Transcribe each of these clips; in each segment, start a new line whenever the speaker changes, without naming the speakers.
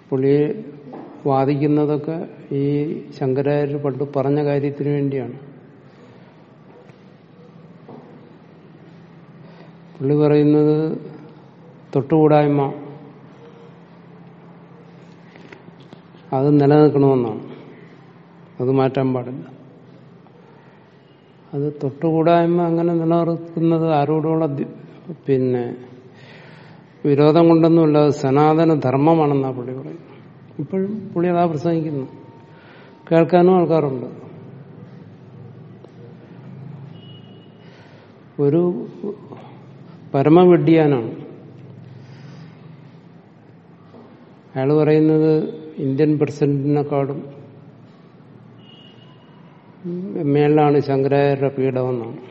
പുള്ളി വാദിക്കുന്നതൊക്കെ ഈ ശങ്കരാചാര്യ പണ്ട് പറഞ്ഞ കാര്യത്തിന് വേണ്ടിയാണ് പുള്ളി പറയുന്നത് തൊട്ടുകൂടായ്മ അത് നിലനിൽക്കണമെന്നാണ് അത് മാറ്റാൻ പാടില്ല അത് തൊട്ടുകൂടായ്മ അങ്ങനെ നിലനിർത്തുന്നത് ആരോടുള്ള ദി- പിന്നെ വിരോധം കൊണ്ടൊന്നുമില്ല അത് സനാതന ധർമ്മമാണെന്നാണ് പുള്ളി പറയുന്നത് ഇപ്പോഴും പുള്ളി അതാ പ്രസംഗിക്കുന്നു കേൾക്കാനും ആൾക്കാരുണ്ട് ഒരു പരമവിഡ്ഢിയാനാണ് അയാൾ പറയുന്നത് ഇന്ത്യൻ പ്രസിഡന്റിനെക്കാളും മേളിലാണ് ശങ്കരാചാര്യ പീഠമെന്നാണ്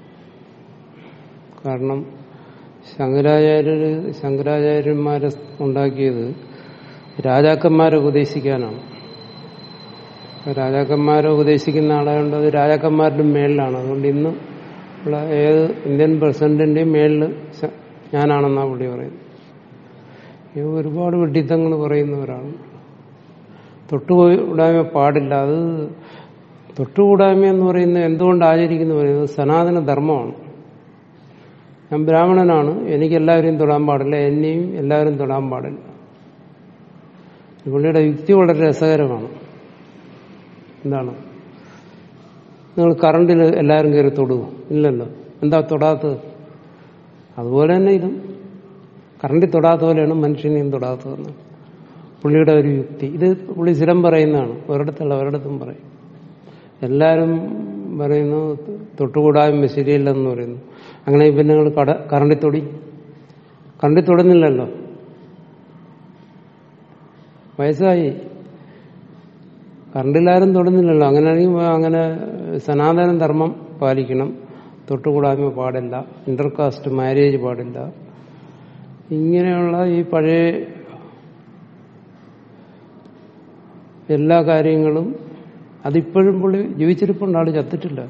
കാരണം ശങ്കരാചാര്യര് ശങ്കരാചാര്യന്മാരെ ഉണ്ടാക്കിയത് രാജാക്കന്മാരെ ഉപദേശിക്കാനാണ് രാജാക്കന്മാരെ ഉപദേശിക്കുന്ന ആളായതുകൊണ്ട് അത് രാജാക്കന്മാരുടെ മേളിലാണ് അതുകൊണ്ട് ഇന്ന് ഉള്ള ഏത് ഇന്ത്യൻ പ്രസിഡന്റിന്റെയും മേളിൽ ശ- ഞാനാണെന്നാണ് പുള്ളി പറയുന്നത് ഇത് ഒരുപാട് വിഡിത്തങ്ങൾ പറയുന്നവരാണ് തൊട്ടുകൂടായ്മ പാടില്ല അത് തൊട്ടുകൂടായ്മ എന്ന് പറയുന്നത് എന്തുകൊണ്ട് ആചരിക്കുന്നു പറയുന്നത് സനാതന ധർമ്മമാണ് ഞാൻ ബ്രാഹ്മണനാണ് എനിക്ക് എല്ലാവരെയും തൊടാൻ പാടില്ല എന്നെയും എല്ലാവരും തൊടാൻ പാടില്ല പുള്ളിയുടെ യുക്തി വളരെ രസകരമാണ് എന്താണ് നിങ്ങൾ കറണ്ടിൽ എല്ലാവരും കയറി തൊടുവോ ഇല്ലല്ലോ എന്താ തൊടാത്തത് അതുപോലെ തന്നെ ഇതും കറണ്ടിൽ തൊടാത്ത പോലെയാണ് മനുഷ്യനെയും തൊടാത്തതെന്ന് പുള്ളിയുടെ ഒരു യുക്തി ഇത് പുള്ളി സ്ഥിരം പറയുന്നതാണ് ഒരിടത്തല്ല ഒരിടത്തും പറയും എല്ലാവരും പറയുന്നു തൊട്ടുകൂടായ്മ ശരിയല്ലെന്ന് പറയുന്നു അങ്ങനെ പിന്നെ നിങ്ങൾ കട കറണ്ടിൽ തൊടി കറണ്ടിൽ തൊടുന്നില്ലല്ലോ വയസ്സായി കറണ്ടിലാരും തൊടുന്നില്ലല്ലോ അങ്ങനെയാണെങ്കിൽ അങ്ങനെ സനാതന ധർമ്മം പാലിക്കണം തൊട്ടുകൂടായ്മ പാടില്ല ഇന്റർകാസ്റ്റ് മാരേജ് പാടില്ല ഇങ്ങനെയുള്ള ഈ പഴയ എല്ലാ കാര്യങ്ങളും അതിപ്പോഴും പുള്ളി ജീവിച്ചിരിപ്പുണ്ട് ആള് ചത്തിട്ടില്ല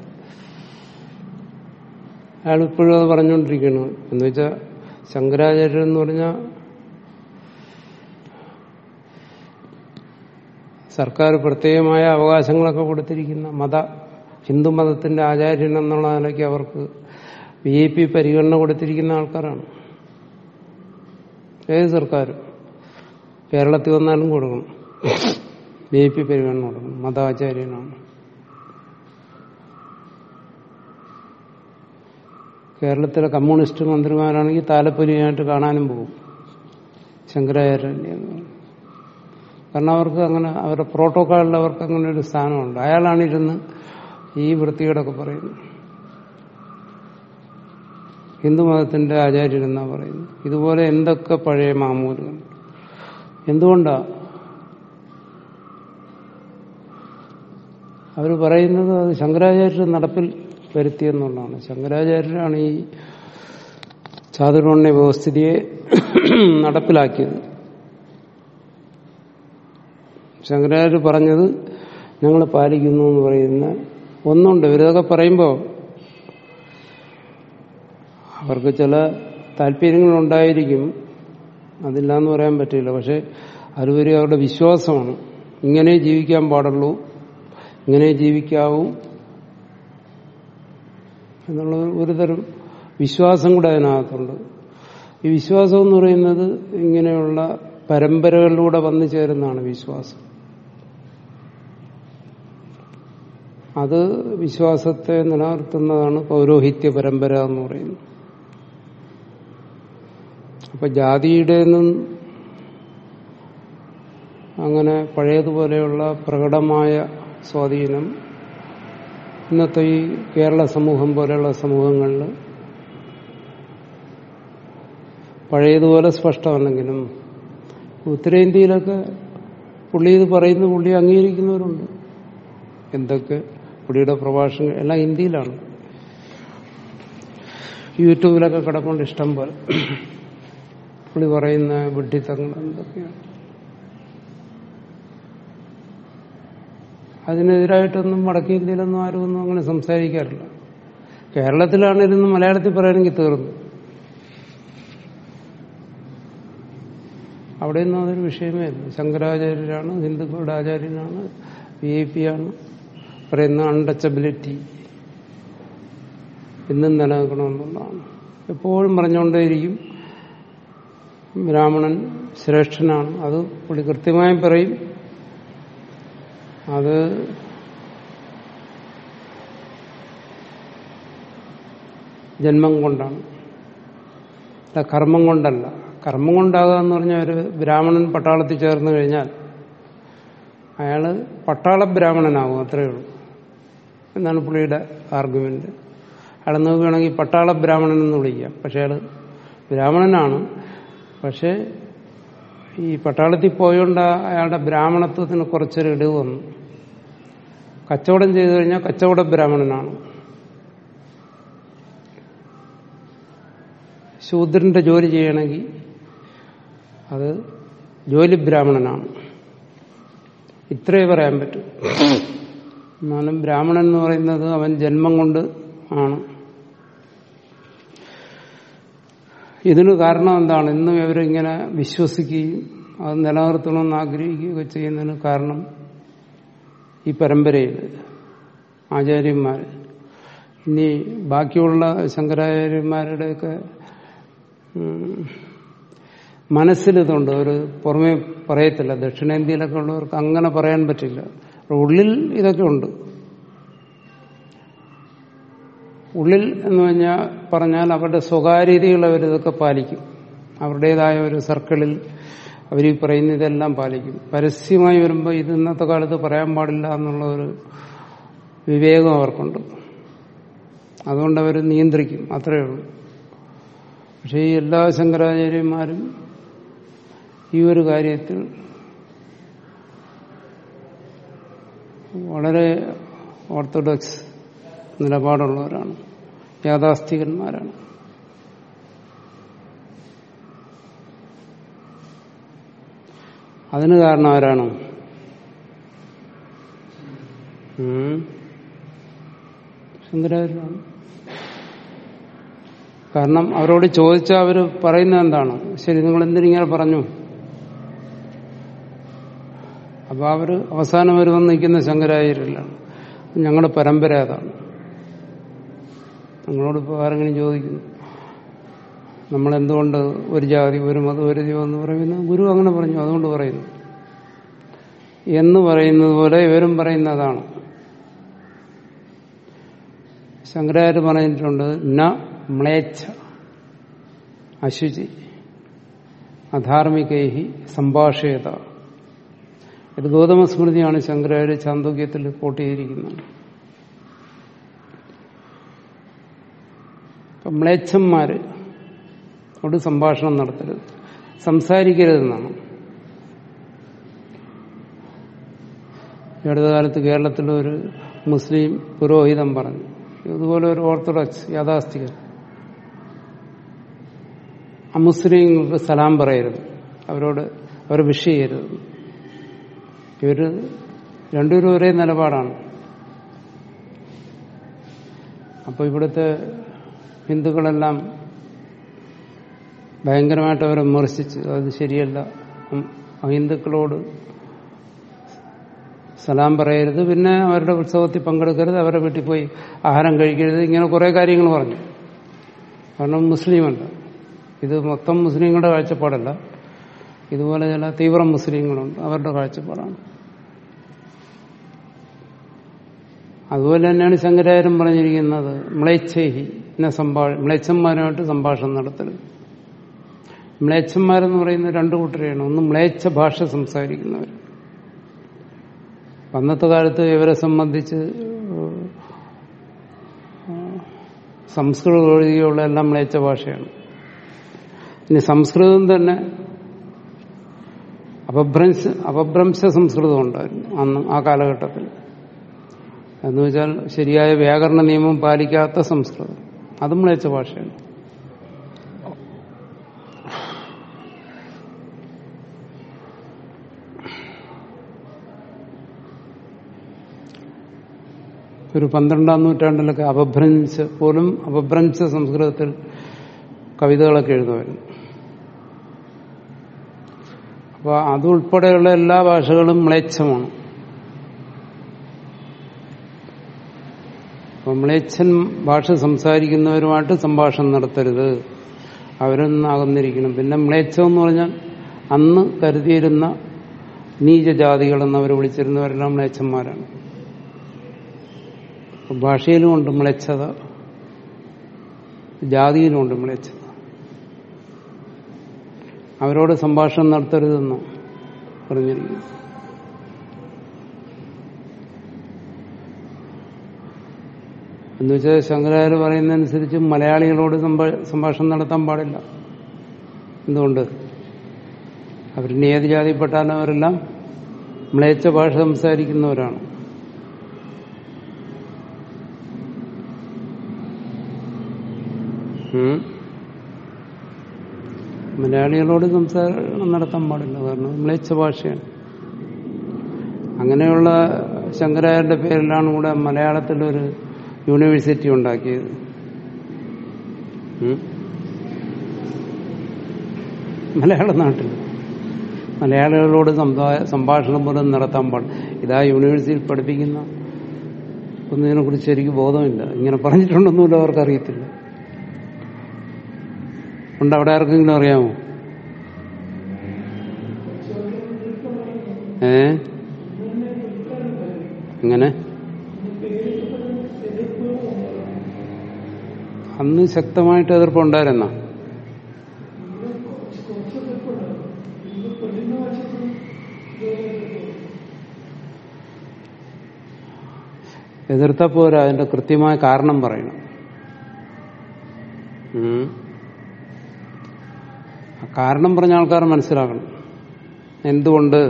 അയാൾ ഇപ്പോഴും അത് പറഞ്ഞുകൊണ്ടിരിക്കുന്നു എന്ന് വെച്ചാൽ ശങ്കരാചാര്യൻ എന്ന് പറഞ്ഞാൽ സർക്കാർ പ്രത്യേകമായ അവകാശങ്ങളൊക്കെ കൊടുത്തിരിക്കുന്ന മത ഹിന്ദു മതത്തിന്റെ ആചാര്യൻ എന്നുള്ള നിലയ്ക്ക് അവർക്ക് വി ഐ പി പരിഗണന കൊടുത്തിരിക്കുന്ന ആൾക്കാരാണ് ഏത് സർക്കാരും കേരളത്തിൽ വന്നാലും കൊടുക്കണം വി ഐ പി പരിഗണന കൊടുക്കണം മതാചാര്യനാണ് കേരളത്തിലെ കമ്മ്യൂണിസ്റ്റ് മന്ത്രിമാരാണെങ്കിൽ താലപ്പൊലിയായിട്ട് കാണാനും പോകും ശങ്കരാചാര്യന്റെ എന്ന് പറയും. കാരണം അവർക്ക് അങ്ങനെ അവരുടെ പ്രോട്ടോക്കോളിൽ അവർക്ക് അങ്ങനെ ഒരു സ്ഥാനമുണ്ട് അയാളാണ് ഇരുന്ന് ഈ വൃത്തികേടൊക്കെ പറയുന്നത് ഹിന്ദുമതത്തിന്റെ ആചാര്യൻ എന്നാ പറയുന്നത് ഇതുപോലെ എന്തൊക്കെ പഴയ മാമൂലുകൾ എന്തുകൊണ്ടാ അവർ പറയുന്നത് അത് ശങ്കരാചാര്യർ നടപ്പിൽ വരുത്തിയെന്നുള്ളതാണ് ശങ്കരാചാര്യരാണ് ഈ ചാതുർവർണ്ണ വ്യവസ്ഥിതിയെ നടപ്പിലാക്കിയത് ശങ്കരാചാര്യ പറഞ്ഞത് ഞങ്ങൾ പാലിക്കുന്നു എന്ന് പറയുന്ന ഒന്നുണ്ട് ഇവരതൊക്കെ പറയുമ്പോൾ അവർക്ക് ചില താല്പര്യങ്ങളുണ്ടായിരിക്കും അതില്ല എന്ന് പറയാൻ പറ്റില്ല പക്ഷെ അതുവരെ അവരുടെ വിശ്വാസമാണ് ഇങ്ങനെ ജീവിക്കാൻ പാടുള്ളൂ ഇങ്ങനെ ജീവിക്കാവൂ എന്നുള്ള ഒരു തരം വിശ്വാസം കൂടെ അതിനകത്തുണ്ട് ഈ വിശ്വാസം എന്ന് പറയുന്നത് ഇങ്ങനെയുള്ള പരമ്പരകളിലൂടെ വന്നു ചേരുന്നതാണ് വിശ്വാസം അത് വിശ്വാസത്തെ നിലനിർത്തുന്നതാണ് പൗരോഹിത്യ പരമ്പര എന്ന് പറയുന്നത് അപ്പൊ ജാതിയുടെ ഒന്നും അങ്ങനെ പഴയതുപോലെയുള്ള പ്രകടമായ സ്വാധീനം ഇന്നത്തെ ഈ കേരള സമൂഹം പോലെയുള്ള സമൂഹങ്ങളിൽ പഴയതുപോലെ സ്പഷ്ടമല്ലെങ്കിലും ഉത്തരേന്ത്യയിലൊക്കെ പുള്ളി ഇത് പറയുന്ന പുള്ളി അംഗീകരിക്കുന്നവരുണ്ട് എന്തൊക്കെ പുള്ളിയുടെ പ്രഭാഷണം എല്ലാം ഹിന്ദിയിലാണ് യൂട്യൂബിലൊക്കെ കിടപ്പുണ്ട് ഇഷ്ടം പോലെ പുള്ളി പറയുന്ന വിഡ്ഢിത്തങ്ങൾ എന്തൊക്കെയാണ് അതിനെതിരായിട്ടൊന്നും വടക്കേ ഇന്ത്യയിലൊന്നും ആരും ഒന്നും അങ്ങനെ സംസാരിക്കാറില്ല കേരളത്തിലാണ് ഇരുന്ന് മലയാളത്തിൽ പറയണമെങ്കിൽ തീർന്നു അവിടെയൊന്നും അതൊരു വിഷയമേ അല്ല ശങ്കരാചാര്യരാണ് ഹിന്ദുക്കളുടെ ആചാര്യനാണ് വി ഐ പി ആണ് പറയുന്ന അൺടച്ചബിലിറ്റി ഇന്നും നിലനിൽക്കണമെന്നുള്ളതാണ് എപ്പോഴും പറഞ്ഞുകൊണ്ടേയിരിക്കും ബ്രാഹ്മണൻ ശ്രേഷ്ഠനാണ് അത് പുള്ളി കൃത്യമായും പറയും അത് ജന്മം കൊണ്ടാണ് അല്ല കർമ്മം കൊണ്ടല്ല കർമ്മം കൊണ്ടാകുക എന്ന് പറഞ്ഞാൽ ഒരു ബ്രാഹ്മണൻ പട്ടാളത്തിൽ ചേർന്ന് കഴിഞ്ഞാൽ അയാള് പട്ടാള ബ്രാഹ്മണനാകും അത്രയേ ഉള്ളൂ എന്നാണ് പുള്ളിയുടെ ആർഗ്യുമെന്റ് അയാൾ നോക്കുകയാണെങ്കിൽ പട്ടാള ബ്രാഹ്മണൻ എന്ന് വിളിക്കാം പക്ഷെ അയാൾ ബ്രാഹ്മണനാണ് പക്ഷെ ഈ പട്ടാളത്തിൽ പോയോണ്ട് അയാളുടെ ബ്രാഹ്മണത്വത്തിന് കുറച്ചൊരു ഇടിവ് വന്നു കച്ചവടം ചെയ്തു കഴിഞ്ഞാൽ കച്ചവട ബ്രാഹ്മണനാണ് ശൂദ്രന്റെ ജോലി ചെയ്യണമെങ്കിൽ അത് ജോലി ബ്രാഹ്മണനാണ് ഇത്രയേ പറയാൻ പറ്റൂ എന്നാലും ബ്രാഹ്മണൻ എന്ന് പറയുന്നത് അവൻ ജന്മം കൊണ്ട് ആണ് ഇതിന് കാരണം എന്താണ് ഇന്നും ഇവരിങ്ങനെ വിശ്വസിക്കുകയും അത് നിലനിർത്തണമെന്ന് ആഗ്രഹിക്കുകയൊക്കെ ചെയ്യുന്നതിന് കാരണം ഈ പരമ്പരയിൽ ആചാര്യന്മാർ ഇനി ബാക്കിയുള്ള ശങ്കരാചാര്യന്മാരുടെയൊക്കെ മനസ്സിലിതുണ്ട് ഒരു പുറമേ പറയത്തില്ല ദക്ഷിണേന്ത്യയിലൊക്കെ ഉള്ളവർക്ക് അങ്ങനെ പറയാൻ പറ്റില്ല ഉള്ളിൽ ഇതൊക്കെ ഉണ്ട് ഉള്ളിൽ എന്ന് പറഞ്ഞാൽ പറഞ്ഞാൽ അവരുടെ സ്വകാര്യതകൾ അവരിതൊക്കെ പാലിക്കും അവരുടേതായ ഒരു സർക്കിളിൽ അവർ ഈ പറയുന്ന ഇതെല്ലാം പാലിക്കും പരസ്യമായി വരുമ്പോൾ ഇത് ഇന്നത്തെ കാലത്ത് പറയാൻ പാടില്ല എന്നുള്ള ഒരു വിവേകം അവർക്കുണ്ട് അതുകൊണ്ട് അവർ നിയന്ത്രിക്കും അത്രയേ ഉള്ളൂ പക്ഷേ ഈ എല്ലാ ശങ്കരാചാര്യന്മാരും ഈ ഒരു കാര്യത്തിൽ വളരെ ഓർത്തഡോക്സ് നിലപാടുള്ളവരാണ് യാഥാസ്ഥികന്മാരാണ് അതിന് കാരണം ആരാണ് ശങ്കരാചാര്യനാണ് കാരണം അവരോട് ചോദിച്ചാൽ അവർ പറയുന്നത് എന്താണ് ശരി നിങ്ങൾ എന്തിനിങ്ങനെ പറഞ്ഞു അപ്പൊ അവര് അവസാനം അവർ വന്ന് നിൽക്കുന്ന ശങ്കരാചാര്യരിലാണ് ഞങ്ങളുടെ പരമ്പര അതാണ് നിങ്ങളോട് ഇപ്പോൾ ആരെങ്കിലും ചോദിക്കുന്നു നമ്മളെന്തുകൊണ്ട് ഒരു ജാതി ഒരു മതം ഒരു ദൈവം എന്ന് പറയുന്നു ഗുരു അങ്ങനെ പറഞ്ഞു അതുകൊണ്ട് പറയുന്നു എന്ന് പറയുന്നത് പോലെ ഇവരും പറയുന്നതാണ് ശങ്കരാചാര്യ പറഞ്ഞിട്ടുണ്ട് ന മ്ലേച്ഛ അശുചി അധാർമികൈഹി സംഭാഷയത ഇത് ഗൗതമ സ്മൃതിയാണ് ശങ്കരാചാര്യ ചാന്തോക്യത്തിൽ കോട്ട് ചെയ്തിരിക്കുന്നത് ഇപ്പം മ്ലേച്ഛന്മാര് അവിടെ സംഭാഷണം നടത്തരുത് സംസാരിക്കരുതെന്നാണ് ഈ അടുത്ത കാലത്ത് കേരളത്തിലെ ഒരു മുസ്ലിം പുരോഹിതൻ പറഞ്ഞു ഇതുപോലെ ഒരു ഓർത്തഡോക്സ് യാഥാസ്ഥികൻ അമുസ്ലിങ്ങൾക്ക് സലാം പറയരുത് അവരോട് അവരെ വിഷ് ചെയ്യരുത് ഇവര് രണ്ടുപേരും ഒരേ നിലപാടാണ് അപ്പൊ ഇവിടുത്തെ ഹിന്ദുക്കളെല്ലാം ഭയങ്കരമായിട്ട് അവരെ വിമർശിച്ച് അത് ശരിയല്ല അഹിന്ദുക്കളോട് സലാം പറയരുത് പിന്നെ അവരുടെ ഉത്സവത്തിൽ പങ്കെടുക്കരുത് അവരുടെ വീട്ടിൽ പോയി ആഹാരം കഴിക്കരുത് ഇങ്ങനെ കുറെ കാര്യങ്ങൾ പറഞ്ഞു കാരണം മുസ്ലിമല്ല ഇത് മൊത്തം മുസ്ലിങ്ങളുടെ കാഴ്ചപ്പാടല്ല ഇതുപോലെ ചില തീവ്ര മുസ്ലിങ്ങളുണ്ട് അവരുടെ കാഴ്ചപ്പാടാണ് അതുപോലെ തന്നെയാണ് ശങ്കരാചാര്യം പറഞ്ഞിരിക്കുന്നത് മ്ലേച്ഛേഹി എന്നെ സംഭാഷ മ്ലേച്ഛന്മാരുമായിട്ട് സംഭാഷണം നടത്തരുത് മ്ലേച്ഛന്മാരെന്ന് പറയുന്ന രണ്ടു കൂട്ടരെയാണ് ഒന്ന് മ്ലേച്ഛ ഭാഷ സംസാരിക്കുന്നവർ അന്നത്തെ കാലത്ത് ഇവരെ സംബന്ധിച്ച് സംസ്കൃതം ഒഴികെയുള്ള എല്ലാം മ്ലേച്ഛ ഭാഷയാണ് ഇനി സംസ്കൃതം തന്നെ അപഭ്രംശ അപഭ്രംശ സംസ്കൃതം ഉണ്ടായിരുന്നു അന്ന് ആ കാലഘട്ടത്തിൽ എന്ന് വെച്ചാൽ ശരിയായ വ്യാകരണ നിയമം പാലിക്കാത്ത സംസ്കൃതം അതും മ്ലേച്ഛ ഭാഷയാണ് ഒരു പന്ത്രണ്ടാം നൂറ്റാണ്ടിലൊക്കെ അപഭ്രംശ പോലും അപഭ്രംശ സംസ്കൃതത്തിൽ കവിതകളൊക്കെ എഴുതുമായിരുന്നു അപ്പോൾ അതുൾപ്പെടെയുള്ള എല്ലാ ഭാഷകളും മ്ലേച്ഛമാണ് അപ്പോൾ മ്ലേച്ഛൻ ഭാഷ സംസാരിക്കുന്നവരുമായിട്ട് സംഭാഷണം നടത്തരുത് അവരൊന്നും അകന്നിരിക്കണം പിന്നെ മ്ലേച്ഛം എന്ന് പറഞ്ഞാൽ അന്ന് കരുതിയിരുന്ന നീചജാതികളെന്ന് അവർ വിളിച്ചിരുന്നവരെല്ലാം മ്ലേച്ഛന്മാരാണ് ഭാഷയിലുമുണ്ട് മ്ലേച്ഛത ജാതിയിലുമുണ്ട് മ്ലേച്ഛത അവരോട് സംഭാഷണം നടത്തരുതെന്ന് പറഞ്ഞിരിക്കുന്നു എന്നുവെച്ചാൽ ശങ്കരാചാര്യ പറയുന്നതനുസരിച്ച് മലയാളികളോട് സംഭാ- സംഭാഷണം നടത്താൻ പാടില്ല എന്തുകൊണ്ട് അവരിനി ഏത് ജാതിപ്പെട്ടാലും അവരെല്ലാം മ്ലേച്ഛ ഭാഷ സംസാരിക്കുന്നവരാണ് ഉം. മലയാളികളോട് സംസാരം നടത്താൻ പാടില്ല കാരണം മ്ലേച്ഛ ഭാഷയാണ് അങ്ങനെയുള്ള ശങ്കരാചാര്യന്റെ പേരിലാണ് ഇവിടെ മലയാളത്തിലൊരു യൂണിവേഴ്സിറ്റി ഉണ്ടാക്കിയത് ഉം. മലയാള നാട്ടിൽ മലയാളികളോട് സംസാ- സംഭാഷണം പോലും നടത്താൻ പാടില്ല ഇതാ യൂണിവേഴ്സിറ്റിയിൽ പഠിപ്പിക്കുന്ന ഒന്നിനെ കുറിച്ച് ശരിക്കും ബോധമില്ല ഇങ്ങനെ പറഞ്ഞിട്ടുണ്ടെന്നുമില്ല അവർക്ക് അറിയത്തില്ല ഉണ്ട് അവിടെ ആർക്കെങ്കിലും അറിയാമോ ഏ എങ്ങനെ അന്ന് ശക്തമായിട്ട് എതിർപ്പുണ്ടായിരുന്ന എതിർത്ത പോരാ അതിന്റെ കൃത്യമായ കാരണം പറയണം ഉം. ആ കാരണം പറഞ്ഞ ആൾക്കാർ മനസ്സിലാക്കണം എന്തുകൊണ്ട്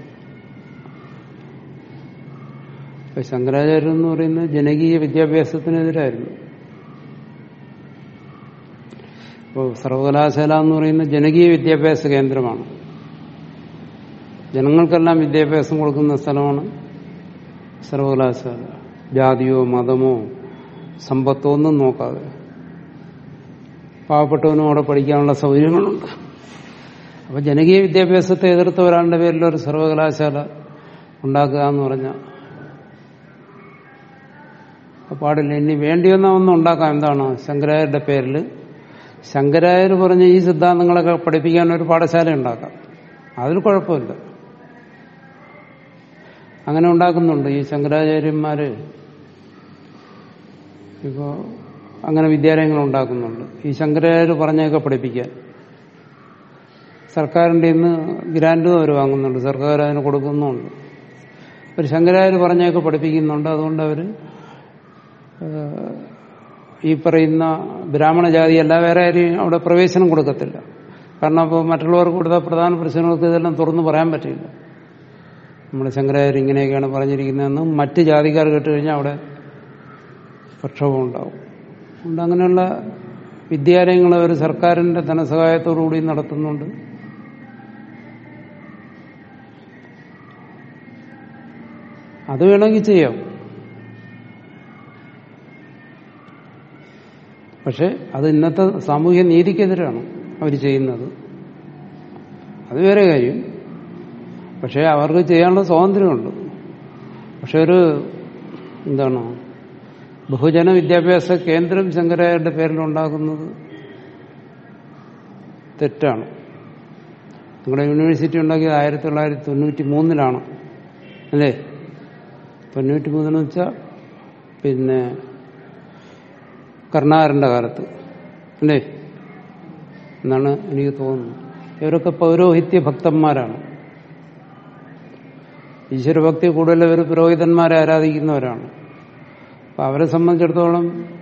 ഇപ്പൊ ശങ്കരാചാര്യൻ എന്ന് പറയുന്നത് ജനകീയ വിദ്യാഭ്യാസത്തിനെതിരായിരുന്നു ഇപ്പോൾ സർവകലാശാല എന്ന് പറയുന്നത് ജനകീയ വിദ്യാഭ്യാസ കേന്ദ്രമാണ് ജനങ്ങൾക്കെല്ലാം വിദ്യാഭ്യാസം കൊടുക്കുന്ന സ്ഥലമാണ് സർവകലാശാല ജാതിയോ മതമോ സമ്പത്തോ ഒന്നും നോക്കാതെ പാവപ്പെട്ടവനും അവിടെ പഠിക്കാനുള്ള സൗകര്യങ്ങളുണ്ട് അപ്പൊ ജനകീയ വിദ്യാഭ്യാസത്തെ എതിർത്ത ഒരാളുടെ പേരിൽ ഒരു സർവകലാശാല ഉണ്ടാക്കുക എന്ന് പറഞ്ഞാൽ പാടില്ല ഇനി വേണ്ടിയെന്ന ഒന്നും ഉണ്ടാക്കാം എന്താണ് ശങ്കരായരുടെ പേരിൽ ശങ്കരായർ പറഞ്ഞ ഈ സിദ്ധാന്തങ്ങളൊക്കെ പഠിപ്പിക്കാൻ ഒരു പാഠശാല ഉണ്ടാക്കാം അതിൽ കുഴപ്പമില്ല അങ്ങനെ ഉണ്ടാക്കുന്നുണ്ട് ഈ ശങ്കരാചാര്യന്മാര് ഇപ്പോ അങ്ങനെ വിദ്യാലയങ്ങൾ ഉണ്ടാക്കുന്നുണ്ട് ഈ ശങ്കരാചാര്യ പറഞ്ഞൊക്കെ പഠിപ്പിക്കാൻ സർക്കാരിന്റെ ഇന്ന് ഗ്രാൻഡും അവർ വാങ്ങുന്നുണ്ട് സർക്കാർ അതിന് കൊടുക്കുന്നുമുണ്ട് ഒരു ശങ്കരാചാര്യ പറഞ്ഞൊക്കെ പഠിപ്പിക്കുന്നുണ്ട് അതുകൊണ്ട് അവർ ഈ പറയുന്ന ബ്രാഹ്മണ ജാതി അല്ല വേറെ ആരെയും അവിടെ പ്രവേശനം കൊടുക്കത്തില്ല കാരണം അപ്പോൾ മറ്റുള്ളവർക്ക് കൊടുത്ത പ്രധാന പ്രശ്നങ്ങൾക്ക് ഇതെല്ലാം തുറന്നു പറയാൻ പറ്റില്ല നമ്മുടെ ശങ്കരാചാര്യ ഇങ്ങനെയൊക്കെയാണ് പറഞ്ഞിരിക്കുന്നതെന്ന് മറ്റ് ജാതിക്കാർ കേട്ട് കഴിഞ്ഞാൽ അവിടെ പ്രക്ഷോഭം ഉണ്ടാവും അതുകൊണ്ട് അങ്ങനെയുള്ള വിദ്യാലയങ്ങൾ അവർ സർക്കാരിന്റെ ധനസഹായത്തോടുകൂടി നടത്തുന്നുണ്ട് അത് വേണമെങ്കിൽ ചെയ്യാം പക്ഷെ അത് ഇന്നത്തെ സാമൂഹ്യ നീതിക്കെതിരാണ് അവർ ചെയ്യുന്നത് അത് വേറെ കാര്യം പക്ഷെ അവർക്ക് ചെയ്യാനുള്ള സ്വാതന്ത്ര്യമുണ്ട് പക്ഷെ ഒരു എന്താണ് ബഹുജന വിദ്യാഭ്യാസ കേന്ദ്രം ശങ്കരായരുടെ പേരിൽ ഉണ്ടാക്കുന്നത് തെറ്റാണ് നിങ്ങളുടെ യൂണിവേഴ്സിറ്റി ഉണ്ടാക്കിയത് ആയിരത്തി തൊള്ളായിരത്തി തൊണ്ണൂറ്റി മൂന്നിലാണ് അല്ലേ തൊണ്ണൂറ്റി മൂന്നെന്ന് വെച്ചാൽ പിന്നെ കർണാകരന്റെ കാലത്ത് അല്ലേ എന്നാണ് എനിക്ക് തോന്നുന്നത് ഇവരൊക്കെ പൗരോഹിത്യ ഭക്തന്മാരാണ് ഈശ്വരഭക്തി കൂടുതൽ ഇവർ പുരോഹിതന്മാരെ ആരാധിക്കുന്നവരാണ് അപ്പൊ അവരെ സംബന്ധിച്ചിടത്തോളം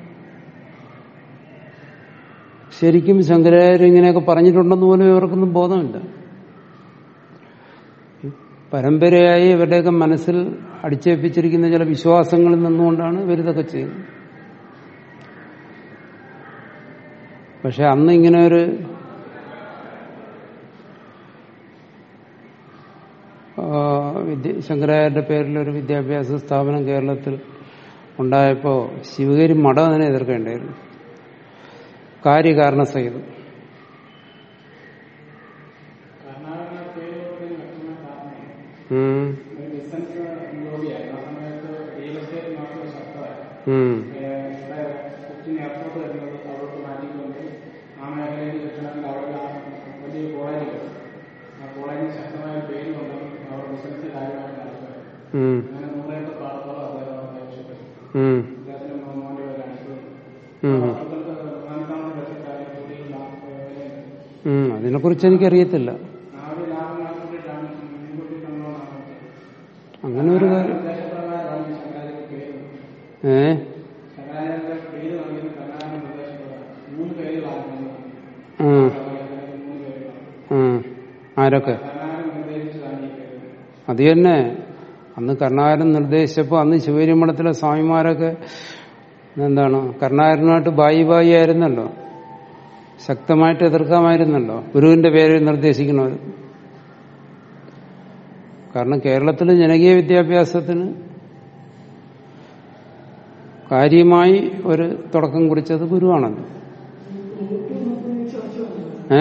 ശരിക്കും ശങ്കരാചാര്യ ഇങ്ങനെയൊക്കെ പറഞ്ഞിട്ടുണ്ടെന്ന് പോലും ഇവർക്കൊന്നും ബോധമില്ല പരമ്പരയായി ഇവരുടെയൊക്കെ മനസ്സിൽ അടിച്ചേൽപ്പിച്ചിരിക്കുന്ന ചില വിശ്വാസങ്ങളിൽ നിന്നുകൊണ്ടാണ് ഇവരിതൊക്കെ ചെയ്യുന്നത് പക്ഷെ അന്ന് ഇങ്ങനെ ഒരു വിദ്യ ശങ്കരാചാര്യന്റെ പേരിലൊരു വിദ്യാഭ്യാസ സ്ഥാപനം കേരളത്തിൽ ഉണ്ടായപ്പോൾ ശിവഗിരി മഠം അതിനെ എതിർക്കേണ്ടായിരുന്നു കാര്യകാരണ സഹിതം ഉം.
ഒരു ബിസിനസ് ജോലിയായിരുന്നു ആ സമയത്ത് റിയൽ എസ്റ്റേറ്റ് മാർക്കറ്റ് ശക്തമായിരുന്നു
ഉം.
ഏഹ് ഇവിടെ കൊച്ചിൻ എയർപോർട്ട് വരുന്നത് അവിടോട്ട് മാറ്റിക്കൊണ്ട് ആ മേഖലയിൽ കിട്ടണമെങ്കിൽ അവിടെ വലിയ കോളേജുകൾ ആ കോളേജിന് ശക്തമായ ഒരു പേര് കൊണ്ടും അവർ ബിസിനസ് കാര്യമായിട്ട് നടത്തുക
ഉം.
അങ്ങനെ നൂറേക്കർ പാടത്തോളം അദ്ദേഹം ആവശ്യപ്പെട്ടു
ഉം.
അദ്ദേഹത്തിന്റെ മോന്റെ പേരാണ്
ഉം.
വസ്തുക്കൾക്ക് നാനൂറ്റാമത് വർഷക്കാലം കൂടിയുള്ള
ഉം. അതിനെക്കുറിച്ച് എനിക്കറിയത്തില്ല
ആ ഒരു ലാഭം ആക്കിയിട്ടാണ് മുൻകൂട്ടി നമ്മളാണ്
അങ്ങനെ ഒരു കാര്യം
നിർദ്ദേശപ്രകാരമാണ് ഈ ശങ്കരാചാര്യ പേര്
ഏ
ശങ്കരാചാര്യ പേര് നൽകിയത് കർണാടക നിർദ്ദേശപ്രകാരം മൂന്ന് പേരുകളാണ്
ഉം.
മൂന്ന് പേരുകളാണ്
ഉം. ആരൊക്കെ
കർണാടക നിർദ്ദേശിച്ചതാണ് ഈ പേര്
അത് തന്നെ അന്ന് കർണാകരൻ നിർദ്ദേശിച്ചപ്പോൾ അന്ന് ശിവരിമഠത്തിലെ സ്വാമിമാരൊക്കെ എന്താണ് കർണാകരനുമായിട്ട് ബായി ബായി ആയിരുന്നല്ലോ ശക്തമായിട്ട് എതിർക്കാമായിരുന്നല്ലോ ഗുരുവിന്റെ പേര് നിർദ്ദേശിക്കണവർ കാരണം കേരളത്തിൽ ജനകീയ വിദ്യാഭ്യാസത്തിന് കാര്യമായി ഒരു തുടക്കം കുറിച്ചത് ഗുരുവാണല്ലോ ഏ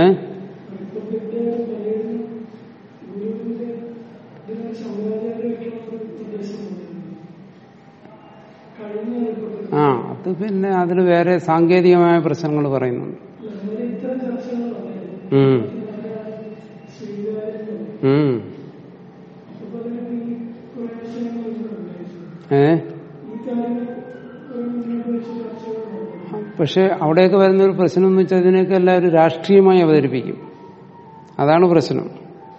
ആ അത് പിന്നെ അതിൽ വേറെ സാങ്കേതികമായ പ്രശ്നങ്ങൾ പറയുന്നുണ്ട് ഉം. ഉം. ഏ പക്ഷെ അവിടെയൊക്കെ വരുന്ന ഒരു പ്രശ്നം എന്ന് വെച്ചാൽ ഇതിനെയൊക്കെ എല്ലാവരും രാഷ്ട്രീയമായി അവതരിപ്പിക്കും അതാണ് പ്രശ്നം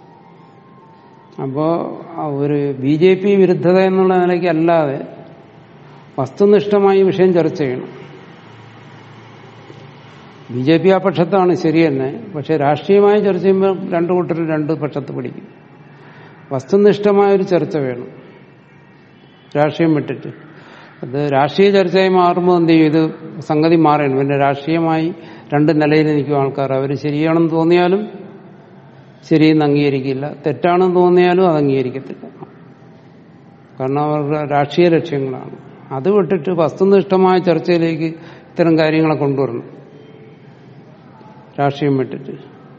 അപ്പോ ആ ഒരു ബി ജെ പി വിരുദ്ധത എന്നുള്ള നിലയ്ക്ക് അല്ലാതെ വസ്തുനിഷ്ഠമായി വിഷയം ചർച്ച ചെയ്യണം ബി ജെ പി ആ പക്ഷത്താണ് ശരി തന്നെ പക്ഷെ രാഷ്ട്രീയമായി ചർച്ച ചെയ്യുമ്പോൾ രണ്ടു കൂട്ടരും രണ്ട് പക്ഷത്ത് പിടിക്കും വസ്തുനിഷ്ഠമായ ഒരു ചർച്ച വേണം രാഷ്ട്രീയം വിട്ടിട്ട് അത് രാഷ്ട്രീയ ചർച്ചയായി മാറുമ്പോൾ എന്ത് ചെയ്യും ഇത് സംഗതി മാറണം പിന്നെ രാഷ്ട്രീയമായി രണ്ട് നിലയിൽ നിൽക്കും ആൾക്കാർ അവർ ശരിയാണെന്ന് തോന്നിയാലും ശരിയെന്ന് അംഗീകരിക്കില്ല തെറ്റാണെന്ന് തോന്നിയാലും അത് അംഗീകരിക്കത്തില്ല കാരണം അവരുടെ രാഷ്ട്രീയ ലക്ഷ്യങ്ങളാണ് അത് വിട്ടിട്ട് വസ്തുനിഷ്ഠമായ ചർച്ചയിലേക്ക് ഇത്തരം കാര്യങ്ങളെ കൊണ്ടുവരണം രാഷ്ട്രീയം വിട്ടിട്ട്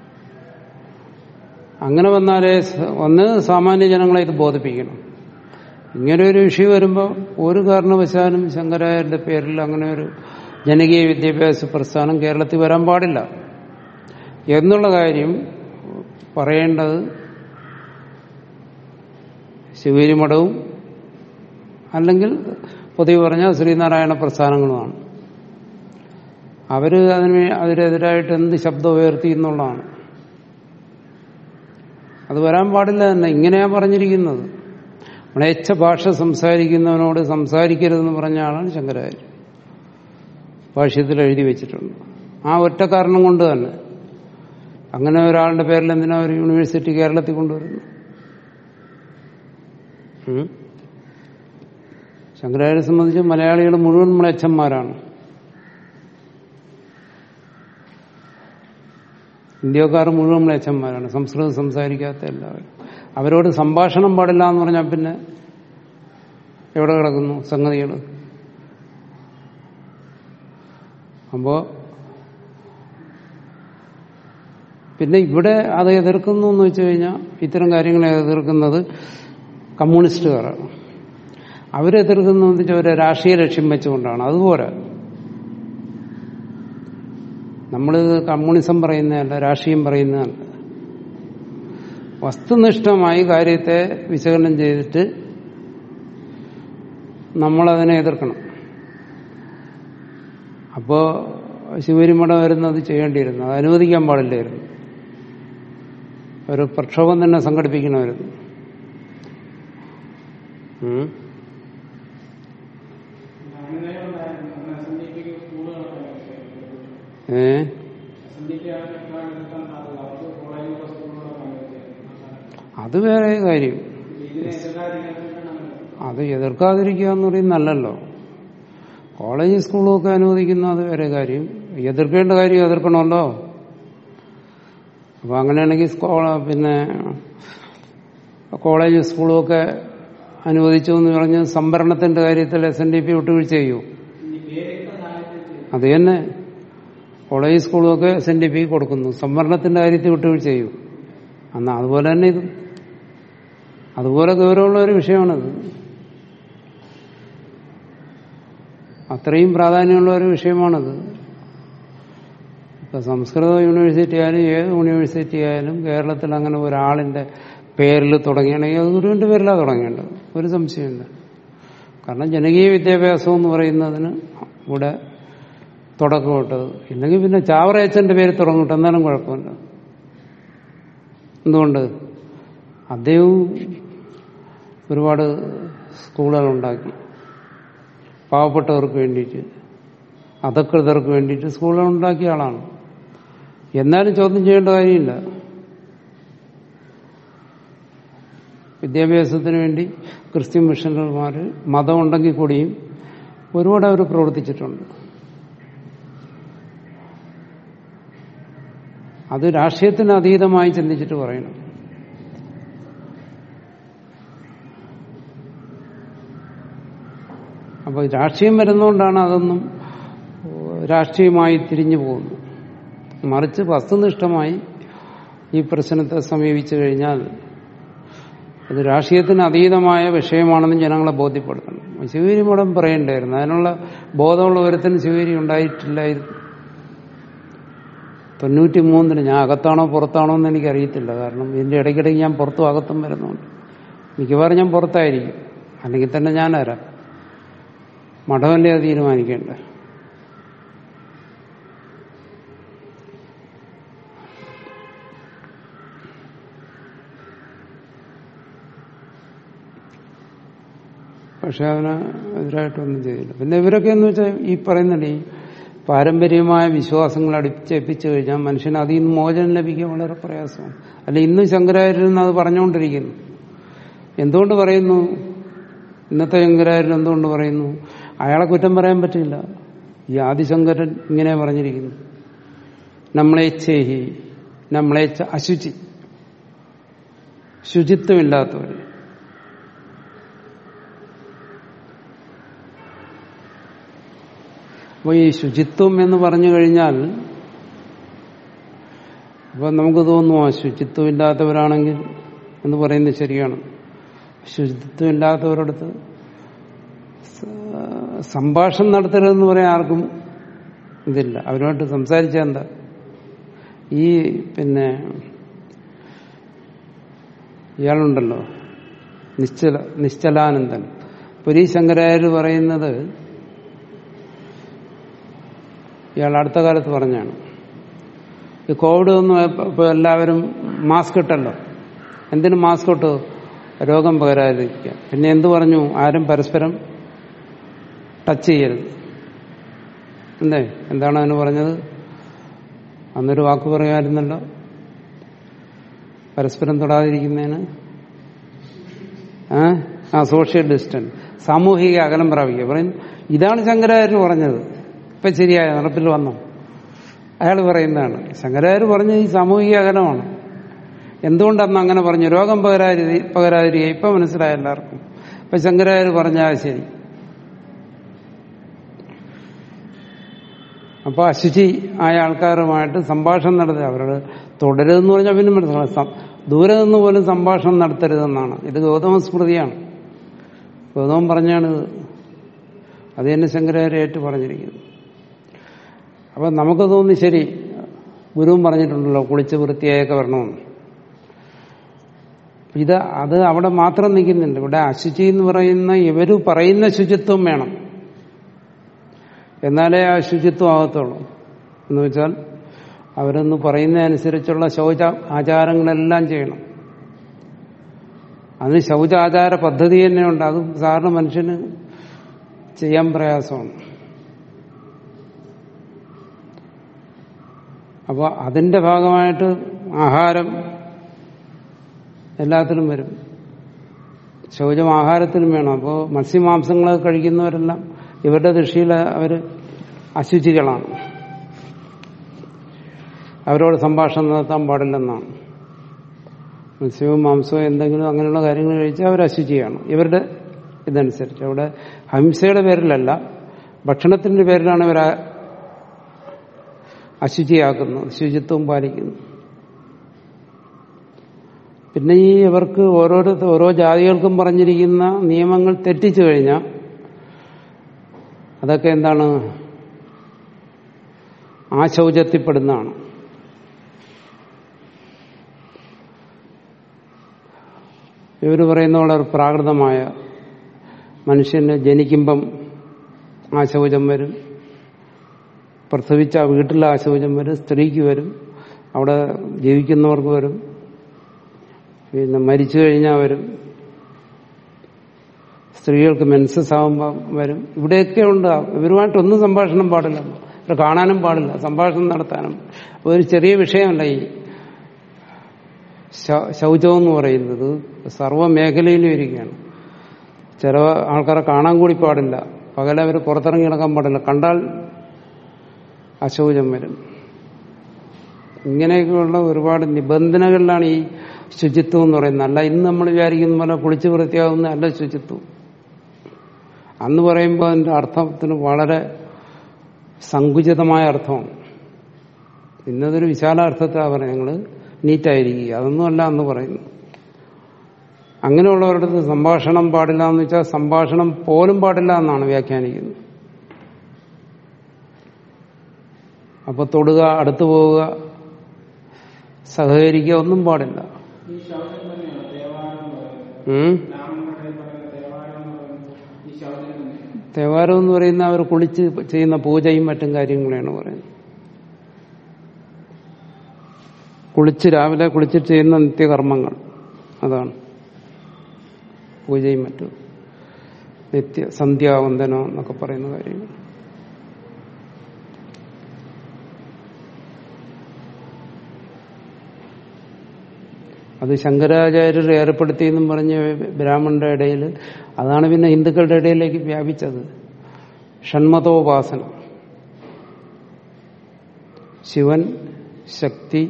അങ്ങനെ വന്നാലേ സ- ഒന്ന് സാമാന്യ ജനങ്ങളെ ഇത് ബോധിപ്പിക്കണം ഇങ്ങനെ ഒരു വിഷയം വരുമ്പോൾ ഒരു കാരണവശാലും ശങ്കരാചാര്യന്റെ പേരിൽ അങ്ങനെ ഒരു ജനകീയ വിദ്യാഭ്യാസ പ്രസ്ഥാനം കേരളത്തിൽ വരാൻ പാടില്ല എന്നുള്ള കാര്യം പറയേണ്ടത് ശിവേരി മഠവും അല്ലെങ്കിൽ പൊതുവെ പറഞ്ഞാൽ ശ്രീനാരായണ പ്രസ്ഥാനങ്ങളുമാണ് അവര് അതിന് അതിനെതിരായിട്ട് എന്ത് ശബ്ദം ഉയർത്തി എന്നുള്ളതാണ് അത് വരാൻ പാടില്ല തന്നെ ഇങ്ങനെയാ പറഞ്ഞിരിക്കുന്നത് മ്ലേച്ഛ ഭാഷ സംസാരിക്കുന്നവനോട് സംസാരിക്കരുതെന്ന് പറഞ്ഞ ആളാണ് ശങ്കരാചാര്യ ഭാഷ്യത്തിൽ എഴുതി വെച്ചിട്ടുണ്ട് ആ ഒറ്റ കാരണം കൊണ്ട് തന്നെ അങ്ങനെ ഒരാളുടെ പേരിൽ എന്തിനാ ഒരു യൂണിവേഴ്സിറ്റി കേരളത്തിൽ കൊണ്ടുവരുന്നു ഉം? ശങ്കരാചാര്യെ സംബന്ധിച്ച് മലയാളികൾ മുഴുവൻ മ്ലേച്ഛന്മാരാണ് ഇന്ത്യക്കാർ മുഴുവൻ മ്ലേച്ഛന്മാരാണ് സംസ്കൃതം സംസാരിക്കാത്ത എല്ലാവരും അവരോട് സംഭാഷണം പാടില്ല എന്ന് പറഞ്ഞാൽ പിന്നെ എവിടെ കിടക്കുന്നു സംഗതികൾ അപ്പോ പിന്നെ ഇവിടെ അത് എതിർക്കുന്നു എന്ന് വെച്ച് കഴിഞ്ഞാൽ ഇത്തരം കാര്യങ്ങളെ എതിർക്കുന്നത് കമ്മ്യൂണിസ്റ്റുകാരാണ് അവരെതിർക്കുന്നത് വെച്ചാൽ ഒരു രാഷ്ട്രീയ ലക്ഷ്യം വെച്ചുകൊണ്ടാണ് അതുപോലെ നമ്മൾ കമ്മ്യൂണിസം പറയുന്നതല്ല രാഷ്ട്രീയം പറയുന്നതല്ല വസ്തുനിഷ്ഠമായി കാര്യത്തെ വിശകലനം ചെയ്തിട്ട് നമ്മളതിനെ എതിർക്കണം അപ്പോ ശിവരിമട വരുന്നത് ചെയ്യേണ്ടിയിരുന്നു അത് അനുവദിക്കാൻ പാടില്ലായിരുന്നു ഒരു പ്രക്ഷോഭം തന്നെ സംഘടിപ്പിക്കണമായിരുന്നു ഉം.
അങ്ങനെയുണ്ടായിരുന്നു അന്ന് എസ് എൻ ഡി പിക്ക് സ്കൂളുകളൊക്കെ
ഏ
എസ് എൻ ഡി പി എടുക്കാൻ സാധ്യത അവർക്ക് കോളേജുകളോ സ്കൂളുകളൊക്കെ അനുവദിച്ചായിരുന്നു
അത് വേറെ കാര്യം
ഇതിനെ എതിർക്കാതിരിക്കാൻ വേണ്ടിയിട്ടാണ്
അത് എതിർക്കാതിരിക്കുക എന്ന് പറയുന്നത് നല്ലല്ലോ കോളേജ് സ്കൂളുമൊക്കെ അനുവദിക്കുന്ന അത് വേറെ കാര്യം എതിർക്കേണ്ട കാര്യം എതിർക്കണമല്ലോ അപ്പൊ അങ്ങനെയാണെങ്കിൽ സ്കോ- പിന്നെ കോളേജ് സ്കൂളുമൊക്കെ അനുവദിച്ചു എന്ന് പറഞ്ഞ് സംഭരണത്തിന്റെ കാര്യത്തിൽ എസ് എൻ ഡി പി വിട്ടുവീഴ്ച ചെയ്യൂ അത് തന്നെ കോളേജ് സ്കൂളുമൊക്കെ എസ് എൻ ഡി പി കൊടുക്കുന്നു സംവരണത്തിന്റെ കാര്യത്തിൽ വിട്ടുവീഴ്ച ചെയ്യൂ എന്നാ അതുപോലെ തന്നെ ഇതും അതുപോലെ ഗൗരവമുള്ള ഒരു വിഷയമാണത് അത്രയും പ്രാധാന്യമുള്ള ഒരു വിഷയമാണത് ഇപ്പൊ സംസ്കൃത യൂണിവേഴ്സിറ്റി ആയാലും ഏത് യൂണിവേഴ്സിറ്റി ആയാലും കേരളത്തിൽ അങ്ങനെ ഒരാളിന്റെ പേരിൽ തുടങ്ങിയാണെങ്കിൽ അത് ഗുരുവിന്റെ പേരിലാണ് തുടങ്ങേണ്ടത് ഒരു സംശയമില്ല കാരണം ജനകീയ വിദ്യാഭ്യാസം എന്ന് പറയുന്നതിന് ഇവിടെ തുടക്കമിട്ടത് ഇല്ലെങ്കിൽ പിന്നെ ചാവറയച്ചന്റെ പേര് തുടങ്ങട്ടെ എന്നാലും കുഴപ്പമില്ല എന്തുകൊണ്ട് അദ്ദേഹവും ഒരുപാട് സ്കൂളുകൾ ഉണ്ടാക്കി പാവപ്പെട്ടവർക്ക് വേണ്ടിയിട്ട് അധകൃതർക്ക് വേണ്ടിയിട്ട് സ്കൂളുകൾ ഉണ്ടാക്കിയ ആളാണ് എന്നാലും ചോദ്യം ചെയ്യേണ്ട കാര്യമില്ല വിദ്യാഭ്യാസത്തിന് വേണ്ടി ക്രിസ്ത്യൻ മിഷണറിമാർ മതമുണ്ടെങ്കിൽ കൂടിയും ഒരുപാട് അവർ പ്രവർത്തിച്ചിട്ടുണ്ട് അത് രാഷ്ട്രീയത്തിന് അതീതമായി ചിന്തിച്ചിട്ട് പറയണം അപ്പോൾ രാഷ്ട്രീയം വരുന്നതുകൊണ്ടാണ് അതൊന്നും രാഷ്ട്രീയമായി തിരിഞ്ഞു പോകുന്നത് മറിച്ച് വസ്തുനിഷ്ഠമായി ഈ പ്രശ്നത്തെ സമീപിച്ചു കഴിഞ്ഞാൽ ഇത് രാഷ്ട്രീയത്തിന് അതീതമായ വിഷയമാണെന്ന് ജനങ്ങളെ ബോധ്യപ്പെടുത്തണം ശിവഗിരി മഠം പറയണ്ടായിരുന്നു അതിനുള്ള ബോധമുള്ള ഒരുത്തിന് ശിവഗിരി ഉണ്ടായിട്ടില്ലായിരുന്നു തൊണ്ണൂറ്റി മൂന്നിന് ഞാൻ അകത്താണോ പുറത്താണോ എന്ന് എനിക്കറിയത്തില്ല കാരണം ഇതിന്റെ ഇടയ്ക്കിടയ്ക്ക് ഞാൻ പുറത്തും അകത്തും വരുന്നുണ്ട് മിക്കവാറും ഞാൻ പുറത്തായിരിക്കും അല്ലെങ്കിൽ തന്നെ ഞാനാരാ മഠമല്ലേ അത് തീരുമാനിക്കേണ്ടത് പക്ഷെ അതിന് എതിരായിട്ടൊന്നും ചെയ്തില്ല പിന്നെ ഇവരൊക്കെ എന്ന് വെച്ചാൽ ഈ പറയുന്നില്ലേ ഈ പാരമ്പര്യമായ വിശ്വാസങ്ങൾ അടിച്ചേൽപ്പിച്ചു കഴിഞ്ഞാൽ മനുഷ്യന് അതിൽ നിന്ന് മോചനം ലഭിക്കാൻ വളരെ പ്രയാസമാണ് അല്ല ഇന്നും ശങ്കരാചാര്യൻ അത് പറഞ്ഞുകൊണ്ടിരിക്കുന്നു എന്തുകൊണ്ട് പറയുന്നു ഇന്നത്തെ ശങ്കരാചാര്യൻ എന്തുകൊണ്ട് പറയുന്നു അയാളെ കുറ്റം പറയാൻ പറ്റില്ല ഈ ആദിശങ്കരൻ ഇങ്ങനെ പറഞ്ഞിരിക്കുന്നു നമ്മളേച്ഛേഹി നമ്മളേച്ഛ അശുചി ശുചിത്വമില്ലാത്തവർ അപ്പോൾ ഈ ശുചിത്വം എന്ന് പറഞ്ഞു കഴിഞ്ഞാൽ അപ്പൊ നമുക്ക് തോന്നുമോ ശുചിത്വം ഇല്ലാത്തവരാണെങ്കിൽ എന്ന് പറയുന്നത് ശരിയാണ് ശുചിത്വം ഇല്ലാത്തവരടുത്ത് സംഭാഷണം നടത്തരുതെന്ന് പറയാൻ ആർക്കും ഇതില്ല അവരുമായിട്ട് സംസാരിച്ചാൽ എന്താ ഈ പിന്നെ ഇയാളുണ്ടല്ലോ നിശ്ചല നിശ്ചലാനന്ദൻ പുരീ ശങ്കരാചാര്യ പറയുന്നത് ഇയാൾ അടുത്ത കാലത്ത് പറഞ്ഞാണ് ഈ കോവിഡ് ഒന്നും ഇപ്പോൾ എല്ലാവരും മാസ്ക് ഇട്ടല്ലോ എന്തിനു മാസ്ക് ഇട്ടു രോഗം പകരാതിരിക്കുക പിന്നെ എന്തു പറഞ്ഞു ആരും പരസ്പരം ടച്ച് ചെയ്യരുത് എന്തേ എന്താണ് അതിന് പറഞ്ഞത് അന്നൊരു വാക്ക് പറയുമായിരുന്നല്ലോ പരസ്പരം തൊടാതിരിക്കുന്നതിന് ആ സോഷ്യൽ ഡിസ്റ്റൻസ് സാമൂഹിക അകലം പ്രാപിക്കുക പറയും ഇതാണ് ശങ്കരാചാര്യന് പറഞ്ഞത് ഇപ്പൊ ശരിയായ നടപ്പിൽ വന്നു അയാൾ പറയുന്നതാണ് ശങ്കരാചാര്യ പറഞ്ഞ ഈ സാമൂഹിക അകലമാണ് എന്തുകൊണ്ടന്ന് അങ്ങനെ പറഞ്ഞു രോഗം പകരാതി പകരാതിരിക്കുക ഇപ്പൊ മനസ്സിലായ എല്ലാവർക്കും ഇപ്പൊ ശങ്കരാചാര്യ പറഞ്ഞാൽ ശരി അപ്പൊ അശുചി ആയ ആൾക്കാരുമായിട്ട് സംഭാഷണം നടത്തുക അവരോട് തുടരുതെന്ന് പറഞ്ഞാൽ പിന്നെ മനസ്സിലാക്കാം ദൂരെ നിന്ന് പോലും സംഭാഷണം നടത്തരുതെന്നാണ് ഇത് ഗൗതമ സ്മൃതിയാണ് ഗൗതമൻ പറഞ്ഞാണ് അത് തന്നെ ശങ്കരാചാര്യ ഏറ്റു പറഞ്ഞിരിക്കുന്നത് അപ്പൊ നമുക്ക് തോന്നി ശരി ഗുരുവും പറഞ്ഞിട്ടുണ്ടല്ലോ കുളിച്ച് വൃത്തിയായൊക്കെ വരണമെന്ന് ഇത് അത് അവിടെ മാത്രം നിൽക്കുന്നുണ്ട് ഇവിടെ അശുചി എന്ന് പറയുന്ന ഇവര് പറയുന്ന ശുചിത്വം വേണം എന്നാലേ ആ ശുചിത്വം ആകത്തുള്ളൂ എന്ന് വെച്ചാൽ അവരൊന്ന് പറയുന്നതനുസരിച്ചുള്ള ശൗച ആചാരങ്ങളെല്ലാം ചെയ്യണം അതിന് ശൗചാചാര പദ്ധതി തന്നെയുണ്ട് അത് സാധാരണ മനുഷ്യന് ചെയ്യാൻ പ്രയാസമാണ് അപ്പോൾ അതിന്റെ ഭാഗമായിട്ട് ആഹാരം എല്ലാത്തിലും വരും ശൗചം ആഹാരത്തിലും വേണം അപ്പോൾ മത്സ്യമാംസങ്ങളൊക്കെ കഴിക്കുന്നവരെല്ലാം ഇവരുടെ ദൃഷ്ടിയിൽ അവർ അശുചികളാണ് അവരോട് സംഭാഷണം നടത്താൻ പാടില്ലെന്നാണ് മത്സ്യവും മാംസവും എന്തെങ്കിലും അങ്ങനെയുള്ള കാര്യങ്ങൾ കഴിച്ചാൽ അവർ അശുചിയാണ് ഇവരുടെ ഇതനുസരിച്ച് അവിടെ ഹംസയുടെ പേരിലല്ല ഭക്ഷണത്തിന്റെ പേരിലാണ് ഇവർ അശുചിയാക്കുന്നത് ശുചിത്വം പാലിക്കുന്നു പിന്നെ ഈ ഇവർക്ക് ഓരോരോ ഓരോ ജാതികൾക്കും പറഞ്ഞിരിക്കുന്ന നിയമങ്ങൾ തെറ്റിച്ചു കഴിഞ്ഞാൽ അതൊക്കെ എന്താണ് ആ ശൗചത്തിൽപ്പെടുന്നതാണ് ഇവർ പറയുന്ന വളരെ പ്രാകൃതമായ മനുഷ്യന് ജനിക്കുമ്പം ആ ശൗചം വരും പ്രസവിച്ച ആ വീട്ടിൽ ആ ശൗചം വരും സ്ത്രീക്ക് വരും അവിടെ ജീവിക്കുന്നവർക്ക് വരും പിന്നെ മരിച്ചു കഴിഞ്ഞാൽ വരും സ്ത്രീകൾക്ക് മെൻസസ് ആകുമ്പോൾ വരും ഇവിടെയൊക്കെ ഉണ്ട് ഇവരുമായിട്ടൊന്നും സംഭാഷണം പാടില്ല ഇവർ കാണാനും പാടില്ല സംഭാഷണം നടത്താനും ഒരു ചെറിയ വിഷയമല്ല ഈ ശ- ശൗചം എന്ന് പറയുന്നത് സർവ്വ മേഖലയിലും ഇരിക്കുകയാണ് ചില ആൾക്കാരെ കാണാൻ കൂടി പാടില്ല പകലവർ പുറത്തിറങ്ങി നടക്കാൻ പാടില്ല കണ്ടാൽ അശൗചം വരും ഇങ്ങനെയൊക്കെയുള്ള ഒരുപാട് നിബന്ധനകളിലാണ് ഈ ശുചിത്വം എന്ന് പറയുന്നത് അല്ല ഇന്ന് നമ്മൾ വിചാരിക്കുന്ന പോലെ കുളിച്ച് വൃത്തിയാകുന്ന അല്ല ശുചിത്വം അന്ന് പറയുമ്പോൾ അതിന്റെ അർത്ഥത്തിന് വളരെ സങ്കുചിതമായ അർത്ഥമാണ് ഇന്നതൊരു വിശാല അർത്ഥത്തിലാണ് പറയുന്നത് ഞങ്ങൾ നീറ്റായിരിക്കുക അതൊന്നുമല്ല എന്ന് പറയുന്നു അങ്ങനെയുള്ളവരുടെ അടുത്ത് സംഭാഷണം പാടില്ല എന്ന് വെച്ചാൽ സംഭാഷണം പോലും പാടില്ല എന്നാണ് വ്യാഖ്യാനിക്കുന്നത് അപ്പൊ തൊടുക അടുത്തു പോവുക സഹകരിക്കുക ഒന്നും പാടില്ല
ഈ ശൗചം തന്നെയാണ് ദേവാലയം എന്ന് പറയുന്നത്
ഉം?
ബ്രാഹ്മണരുടെ പറയുന്ന ദേവാലയം എന്ന് പറയുന്നത് ഈ ശൗചം തന്നെയാണ്
തേവാരം എന്ന് പറയുന്ന അവർ കുളിച്ച് ചെയ്യുന്ന പൂജയും മറ്റും കാര്യങ്ങളാണ് പറയുന്നത് കുളിച്ച് രാവിലെ കുളിച്ചിട്ട് ചെയ്യുന്ന നിത്യകർമ്മങ്ങൾ അതാണ് പൂജയും മറ്റും നിത്യ സന്ധ്യാവന്ദനം എന്നൊക്കെ പറയുന്ന കാര്യങ്ങൾ അത് ശങ്കരാചാര്യർ ഏർപ്പെടുത്തിയെന്നും പറഞ്ഞ് ബ്രാഹ്മണരുടെ ഇടയിൽ അതാണ് പിന്നെ ഹിന്ദുക്കളുടെ ഇടയിലേക്ക് വ്യാപിച്ചത് ഷൺമതോപാസന ശിവൻ ശക്തി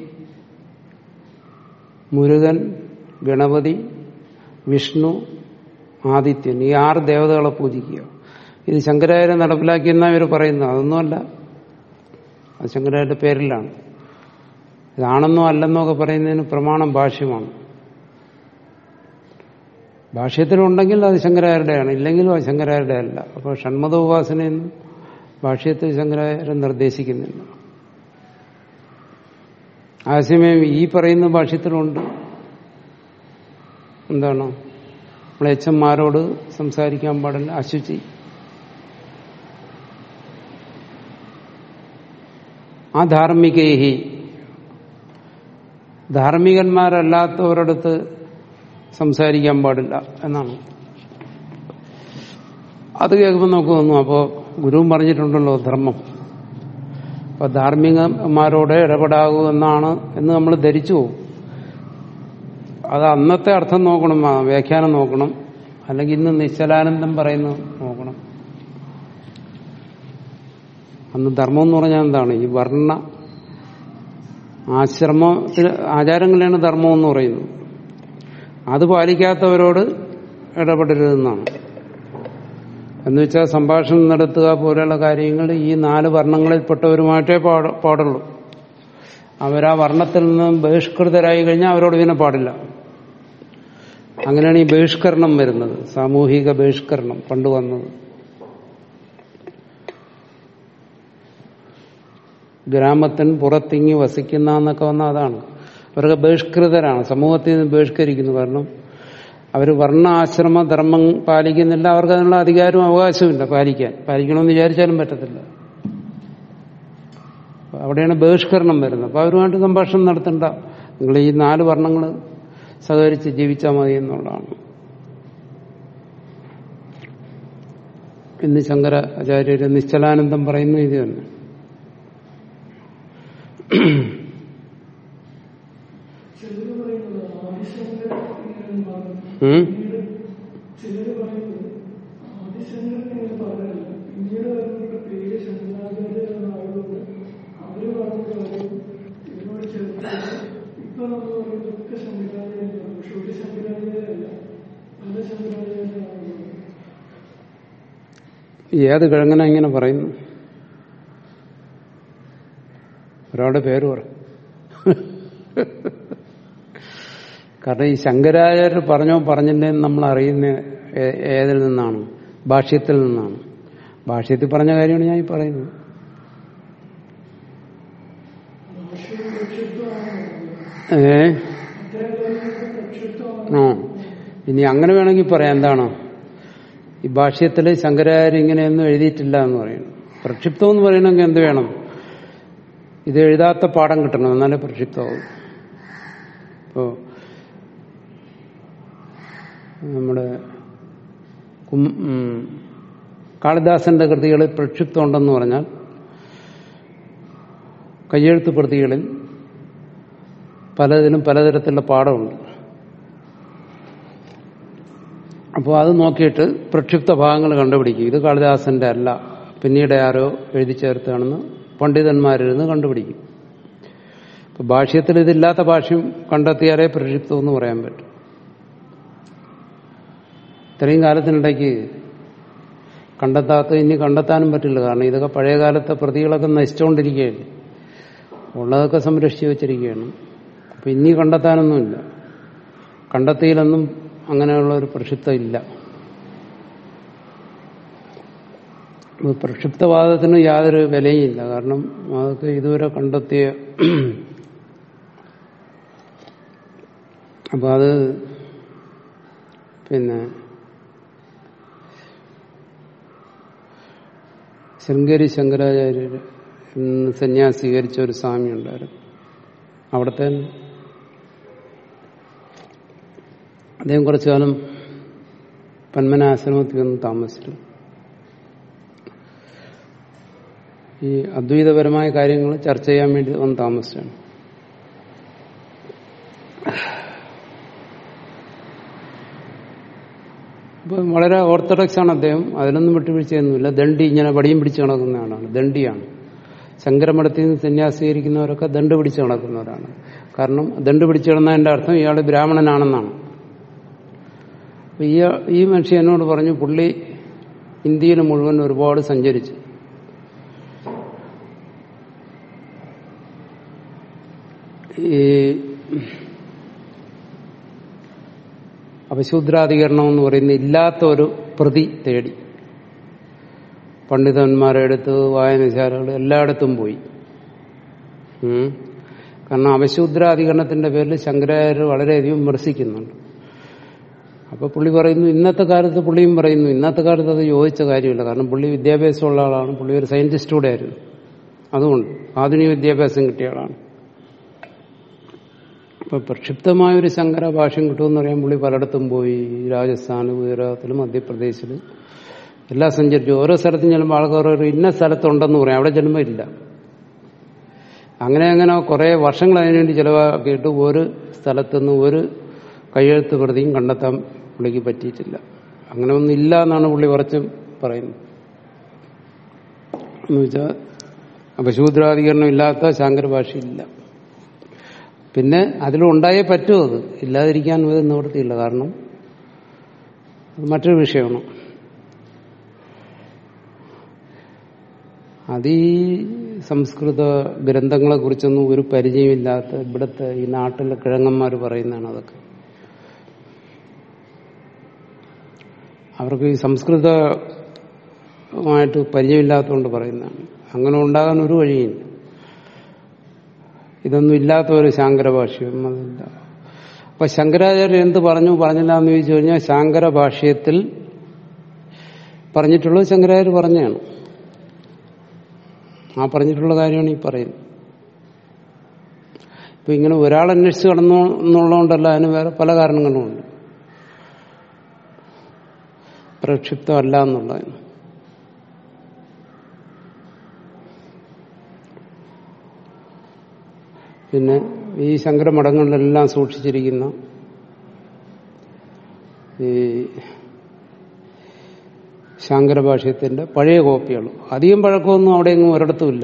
മുരുകൻ ഗണപതി വിഷ്ണു ആദിത്യൻ ഈ ആറ് ദേവതകളെ പൂജിക്കുക ഇത് ശങ്കരാചാര്യ നടപ്പിലാക്കിയെന്നാ ഇവർ പറയുന്നത് അതൊന്നുമല്ല അത് ശങ്കരാചാര്യ പേരിലാണ് ഇതാണെന്നോ അല്ലെന്നോ ഒക്കെ പറയുന്നതിന് പ്രമാണം ഭാഷ്യമാണ് ഭാഷ്യത്തിലുണ്ടെങ്കിൽ അത് ശങ്കരാചാര്യയുടെയാണ് ഇല്ലെങ്കിലും അത് ശങ്കരാചാര്യയുടെ അല്ല അപ്പോൾ ഷൺമത ഉപാസനയൊന്നും ഭാഷ്യത്തിൽ ശങ്കരാചാര്യൻ നിർദ്ദേശിക്കുന്നില്ല ആശയമയം ഈ പറയുന്ന ഭാഷ്യത്തിലുണ്ട് എന്താണ് മ്ലേച്ഛന്മാരോട് സംസാരിക്കാൻ പാടില്ല അശുചി ആ ധാർമ്മികേഹി ധാർമ്മികന്മാരല്ലാത്തവരടുത്ത് സംസാരിക്കാൻ പാടില്ല എന്നാണ് അത് കേൾക്കുമ്പോൾ നമുക്ക് തോന്നും അപ്പോൾ ഗുരുവും പറഞ്ഞിട്ടുണ്ടല്ലോ ധർമ്മം അപ്പൊ ധാർമ്മികന്മാരോട് ഇടപെടാകൂ എന്നാണ് എന്ന് നമ്മൾ ധരിച്ചു പോകും അത് അന്നത്തെ അർത്ഥം നോക്കണം ആ വ്യാഖ്യാനം നോക്കണം അല്ലെങ്കിൽ ഇന്ന് നിശ്ചലാനന്ദം പറയുന്നത് നോക്കണം അന്ന് ധർമ്മം എന്ന് പറഞ്ഞാൽ എന്താണ് ഈ വർണ്ണ ആശ്രമത്തിൽ ആചാരങ്ങളാണ് ധർമ്മം എന്ന് പറയുന്നത് അത് പാലിക്കാത്തവരോട് ഇടപെടരുതെന്നാണ് എന്ന് വെച്ചാൽ സംഭാഷണം നടത്തുക പോലെയുള്ള കാര്യങ്ങൾ ഈ നാല് വർണ്ണങ്ങളിൽപ്പെട്ടവരുമായിട്ടേ പാട- പാടുള്ളൂ അവരാ വർണ്ണത്തിൽ നിന്ന് ബഹിഷ്കൃതരായി കഴിഞ്ഞാൽ അവരോട് പിന്നെ പാടില്ല അങ്ങനെയാണ് ഈ ബഹിഷ്കരണം വരുന്നത് സാമൂഹിക ബഹിഷ്കരണം പണ്ട് വന്നത് ഗ്രാമത്തിന് പുറത്തിങ്ങി വസിക്കുന്ന എന്നൊക്കെ വന്ന അതാണ് അവരൊക്കെ ബഹിഷ്കൃതരാണ് സമൂഹത്തിൽ നിന്ന് ബഹിഷ്കരിക്കുന്നു കാരണം അവർ വർണ്ണ ആശ്രമ ധർമ്മം പാലിക്കുന്നില്ല അവർക്ക് അതിനുള്ള അധികാരവും അവകാശമില്ല പാലിക്കാൻ പാലിക്കണമെന്ന് വിചാരിച്ചാലും പറ്റത്തില്ല അപ്പൊ അവിടെയാണ് ബഹിഷ്കരണം വരുന്നത് അപ്പൊ അവരുമായിട്ട് സംഭാഷണം നടത്തണ്ട നിങ്ങൾ ഈ നാല് വർണ്ണങ്ങൾ സഹകരിച്ച് ജീവിച്ചാൽ മതി എന്നുള്ളതാണ് ഇന്ന് ശങ്കരാചാര്യര് നിശ്ചലാനന്ദം പറയുന്നു ഇത് തന്നെ
ചിലര് പറയുന്നത് ആദിശങ്കർ ഇങ്ങനെ പറഞ്ഞു
ഉം?
ചിലര് പറയുന്നത് ആദിശങ്കർ ഇങ്ങനെ പറഞ്ഞല്ല പിന്നീട് വരുന്നവരുടെ പേര് ശങ്കരാചാര്യ എന്നായതുകൊണ്ട് അവര് പറഞ്ഞ കാര്യം ഇതിനോട് ചേർത്ത് ഇപ്പൊ നമ്മൾ പറയുന്നതൊക്കെ ശങ്കരാചാര്യാണ് പക്ഷെ ഒരു ശങ്കരാചാര്യല്ല പല ശങ്കരാചാര്യാണ്
ഏത് കിഴങ്ങനെ ഇങ്ങനെ പറയുന്നു ഒരാളുടെ പേര് പറ കാരണം ഈ ശങ്കരാചാര്യർ പറഞ്ഞോ പറഞ്ഞില്ലെന്ന് നമ്മൾ അറിയുന്ന ഏ- ഏതിൽ നിന്നാണ് ഭാഷ്യത്തിൽ നിന്നാണ് ഭാഷ്യത്തിൽ പറഞ്ഞ കാര്യമാണ് ഞാൻ ഈ പറയുന്നത്
ഭാഷയും പ്രക്ഷുബ്ധമാണ്
ഏ
അത്തരം കാര്യങ്ങൾക്ക് പ്രക്ഷുബ്ധമാണ്
ആ ഇനി അങ്ങനെ വേണമെങ്കിൽ പറയാം എന്താണ് ഈ ഭാഷ്യത്തിൽ ശങ്കരാചാര്യ ഇങ്ങനെയൊന്നും എഴുതിയിട്ടില്ല എന്ന് പറയുന്നു പ്രക്ഷിപ്തം എന്ന് പറയണമെങ്കിൽ എന്ത് വേണം ഇത് എഴുതാത്ത പാഠം കിട്ടണം എന്നാലേ പ്രക്ഷിപ്തമാവും ഇപ്പോ നമ്മുടെ കും- ഉം, കാളിദാസന്റെ കൃതികളിൽ പ്രക്ഷിപ്തം ഉണ്ടെന്ന് പറഞ്ഞാൽ കയ്യെഴുത്ത് പ്രതികളിൽ പലതിനും പലതരത്തിലുള്ള പാഠമുണ്ട് അപ്പോൾ അത് നോക്കിയിട്ട് പ്രക്ഷിപ്ത ഭാഗങ്ങൾ കണ്ടുപിടിക്കും ഇത് കാളിദാസന്റെ അല്ല പിന്നീട് ആരോ എഴുതി ചേർത്താണെന്ന് പണ്ഡിതന്മാരിരുന്ന് കണ്ടുപിടിക്കും ഇപ്പൊ ഭാഷ്യത്തിൽ ഇതില്ലാത്ത ഭാഷ്യം കണ്ടെത്തിയാലേ പ്രക്ഷിപ്തം എന്ന് പറയാൻ പറ്റും ഇത്രയും കാലത്തിനിടയ്ക്ക് കണ്ടെത്താത്ത ഇനി കണ്ടെത്താനും പറ്റില്ല കാരണം ഇതൊക്കെ പഴയ കാലത്തെ പ്രതികളൊക്കെ നശിച്ചുകൊണ്ടിരിക്കുകയല്ലേ ഉള്ളതൊക്കെ സംരക്ഷിച്ചു വെച്ചിരിക്കുകയാണ് അപ്പൊ ഇനി കണ്ടെത്താനൊന്നുമില്ല കണ്ടെത്തിയിലൊന്നും അങ്ങനെയുള്ള ഒരു പ്രക്ഷിപ്തം ഇല്ല അപ്പൊ പ്രക്ഷിപ്തവാദത്തിന് യാതൊരു വിലയും ഇല്ല കാരണം അതൊക്കെ ഇതുവരെ കണ്ടെത്തിയ അപ്പൊ അത് പിന്നെ ശൃംഗേരി ശങ്കരാചാര്യർ ഇന്ന് സന്യാസി സ്വീകരിച്ച ഒരു സ്വാമി ഉണ്ടായിരുന്നു അവിടുത്തെ അദ്ദേഹം കുറച്ചു കാലം പന്മനാശ്രമത്തിൽ വന്ന് താമസിച്ചു ഈ അദ്വൈതപരമായ കാര്യങ്ങൾ ചർച്ച ചെയ്യാൻ വേണ്ടി വന്ന് താമസിച്ചാണ് അപ്പൊ വളരെ ഓർത്തഡോക്സ് ആണ് അദ്ദേഹം അതിലൊന്നും വിട്ടുവീഴ്ചയൊന്നുമില്ല ദണ്ഡി ഇങ്ങനെ വടിയും പിടിച്ച് നടക്കുന്ന ആളാണ് ദണ്ഡിയാണ് ശങ്കരമഠത്തിൽ നിന്ന് സന്യാസീകരിക്കുന്നവരൊക്കെ ദണ്ട് പിടിച്ച് നടക്കുന്നവരാണ് കാരണം ദണ്ട് പിടിച്ച് കിടന്നതിന്റെ അർത്ഥം ഇയാൾ ബ്രാഹ്മണനാണെന്നാണ് അപ്പൊ ഈ ഈ മനുഷ്യൻ എന്നോട് പറഞ്ഞു പുള്ളി ഇന്ത്യയിൽ മുഴുവൻ ഒരുപാട് സഞ്ചരിച്ചു ഈ അപശൂദ്രാധികരണം എന്ന് പറയുന്ന ഇല്ലാത്ത ഒരു പ്രതി തേടി പണ്ഡിതന്മാരെ അടുത്ത് വായനശാലകൾ എല്ലായിടത്തും പോയി ഉം. കാരണം അപശൂദ്രാധികരണത്തിന്റെ പേരിൽ ശങ്കരാചാര്യർ വളരെയധികം വിമർശിക്കുന്നുണ്ട് അപ്പൊ പുള്ളി പറയുന്നു ഇന്നത്തെ കാലത്ത് പുള്ളിയും പറയുന്നു ഇന്നത്തെ കാലത്ത് അത് യോജിച്ച കാര്യമില്ല കാരണം പുള്ളി വിദ്യാഭ്യാസമുള്ള ആളാണ് പുള്ളി ഒരു സയന്റിസ്റ്റ് കൂടെ ആയിരുന്നു അതുകൊണ്ട് ആധുനിക വിദ്യാഭ്യാസം കിട്ടിയ ആളാണ് അപ്പൊ പ്രക്ഷിപ്തമായ ഒരു ശങ്കര ഭാഷ്യം കിട്ടുമെന്ന് പറയാൻ പുള്ളി പലയിടത്തും പോയി രാജസ്ഥാൻ ഗുജറാത്തിൽ മധ്യപ്രദേശിൽ എല്ലാ സഞ്ചരിച്ചു ഓരോ സ്ഥലത്തും ചെല്ലുമ്പോൾ ആൾക്കാർ ഒരു ഇന്ന സ്ഥലത്തുണ്ടെന്ന് പറയാം അവിടെ ചെല്ലുമ്പോൾ ഇല്ല അങ്ങനെ അങ്ങനെ കുറെ വർഷങ്ങൾ അതിനുവേണ്ടി ചിലവാക്കിയിട്ട് ഒരു സ്ഥലത്തുനിന്ന് ഒരു കയ്യെഴുത്ത് പ്രതിയും കണ്ടെത്താൻ പുള്ളിക്ക് പറ്റിയിട്ടില്ല അങ്ങനെ ഒന്നും ഇല്ല എന്നാണ് പുള്ളി കുറച്ച് പറയുന്നത് എന്ന് വെച്ചാൽ അപശൂദ്രാധികരണം ഇല്ലാത്ത ശാങ്കര ഭാഷ ഇല്ല പിന്നെ അതിലുണ്ടായേ പറ്റുമോ അത് ഇല്ലാതിരിക്കാൻ ഒരു നിവൃത്തിയില്ല കാരണം അത് മറ്റൊരു വിഷയമാണ് അത് ഈ സംസ്കൃത ഗ്രന്ഥങ്ങളെ കുറിച്ചൊന്നും ഒരു പരിചയമില്ലാത്ത ഇവിടുത്തെ ഈ നാട്ടിലെ കിഴങ്ങന്മാർ പറയുന്നതാണ് അതൊക്കെ അവർക്ക് ഈ സംസ്കൃതമായിട്ട് പരിചയമില്ലാത്തതുകൊണ്ട് പറയുന്നതാണ് അങ്ങനെ ഉണ്ടാകാൻ ഒരു വഴിയില്ല ഇതൊന്നും ഇല്ലാത്ത ഒരു ശാങ്കര ഭാഷ്യം അതില്ല അപ്പൊ ശങ്കരാചാര്യർ എന്ത് പറഞ്ഞു പറഞ്ഞില്ല എന്ന് ചോദിച്ചു കഴിഞ്ഞാൽ ശാങ്കര ഭാഷ്യത്തിൽ പറഞ്ഞിട്ടുള്ളത് ശങ്കരാചാര്യ പറഞ്ഞാണ് ആ പറഞ്ഞിട്ടുള്ള കാര്യമാണ് ഈ പറയുന്നത് ഇപ്പൊ ഇങ്ങനെ ഒരാൾ അന്വേഷിച്ച് കടന്നു എന്നുള്ളതുകൊണ്ടല്ല അതിന് വേറെ പല കാരണങ്ങളുമുണ്ട് പ്രക്ഷിപ്തമല്ല എന്നുള്ളതിന് പിന്നെ ഈ ശങ്കരമഠങ്ങളിലെല്ലാം സൂക്ഷിച്ചിരിക്കുന്ന ഈ ശാങ്കരഭാഷ്യത്തിന്റെ പഴയ കോപ്പികൾ അധികം പഴക്കമൊന്നും അവിടെയെങ്ങും ഒരിടത്തുമില്ല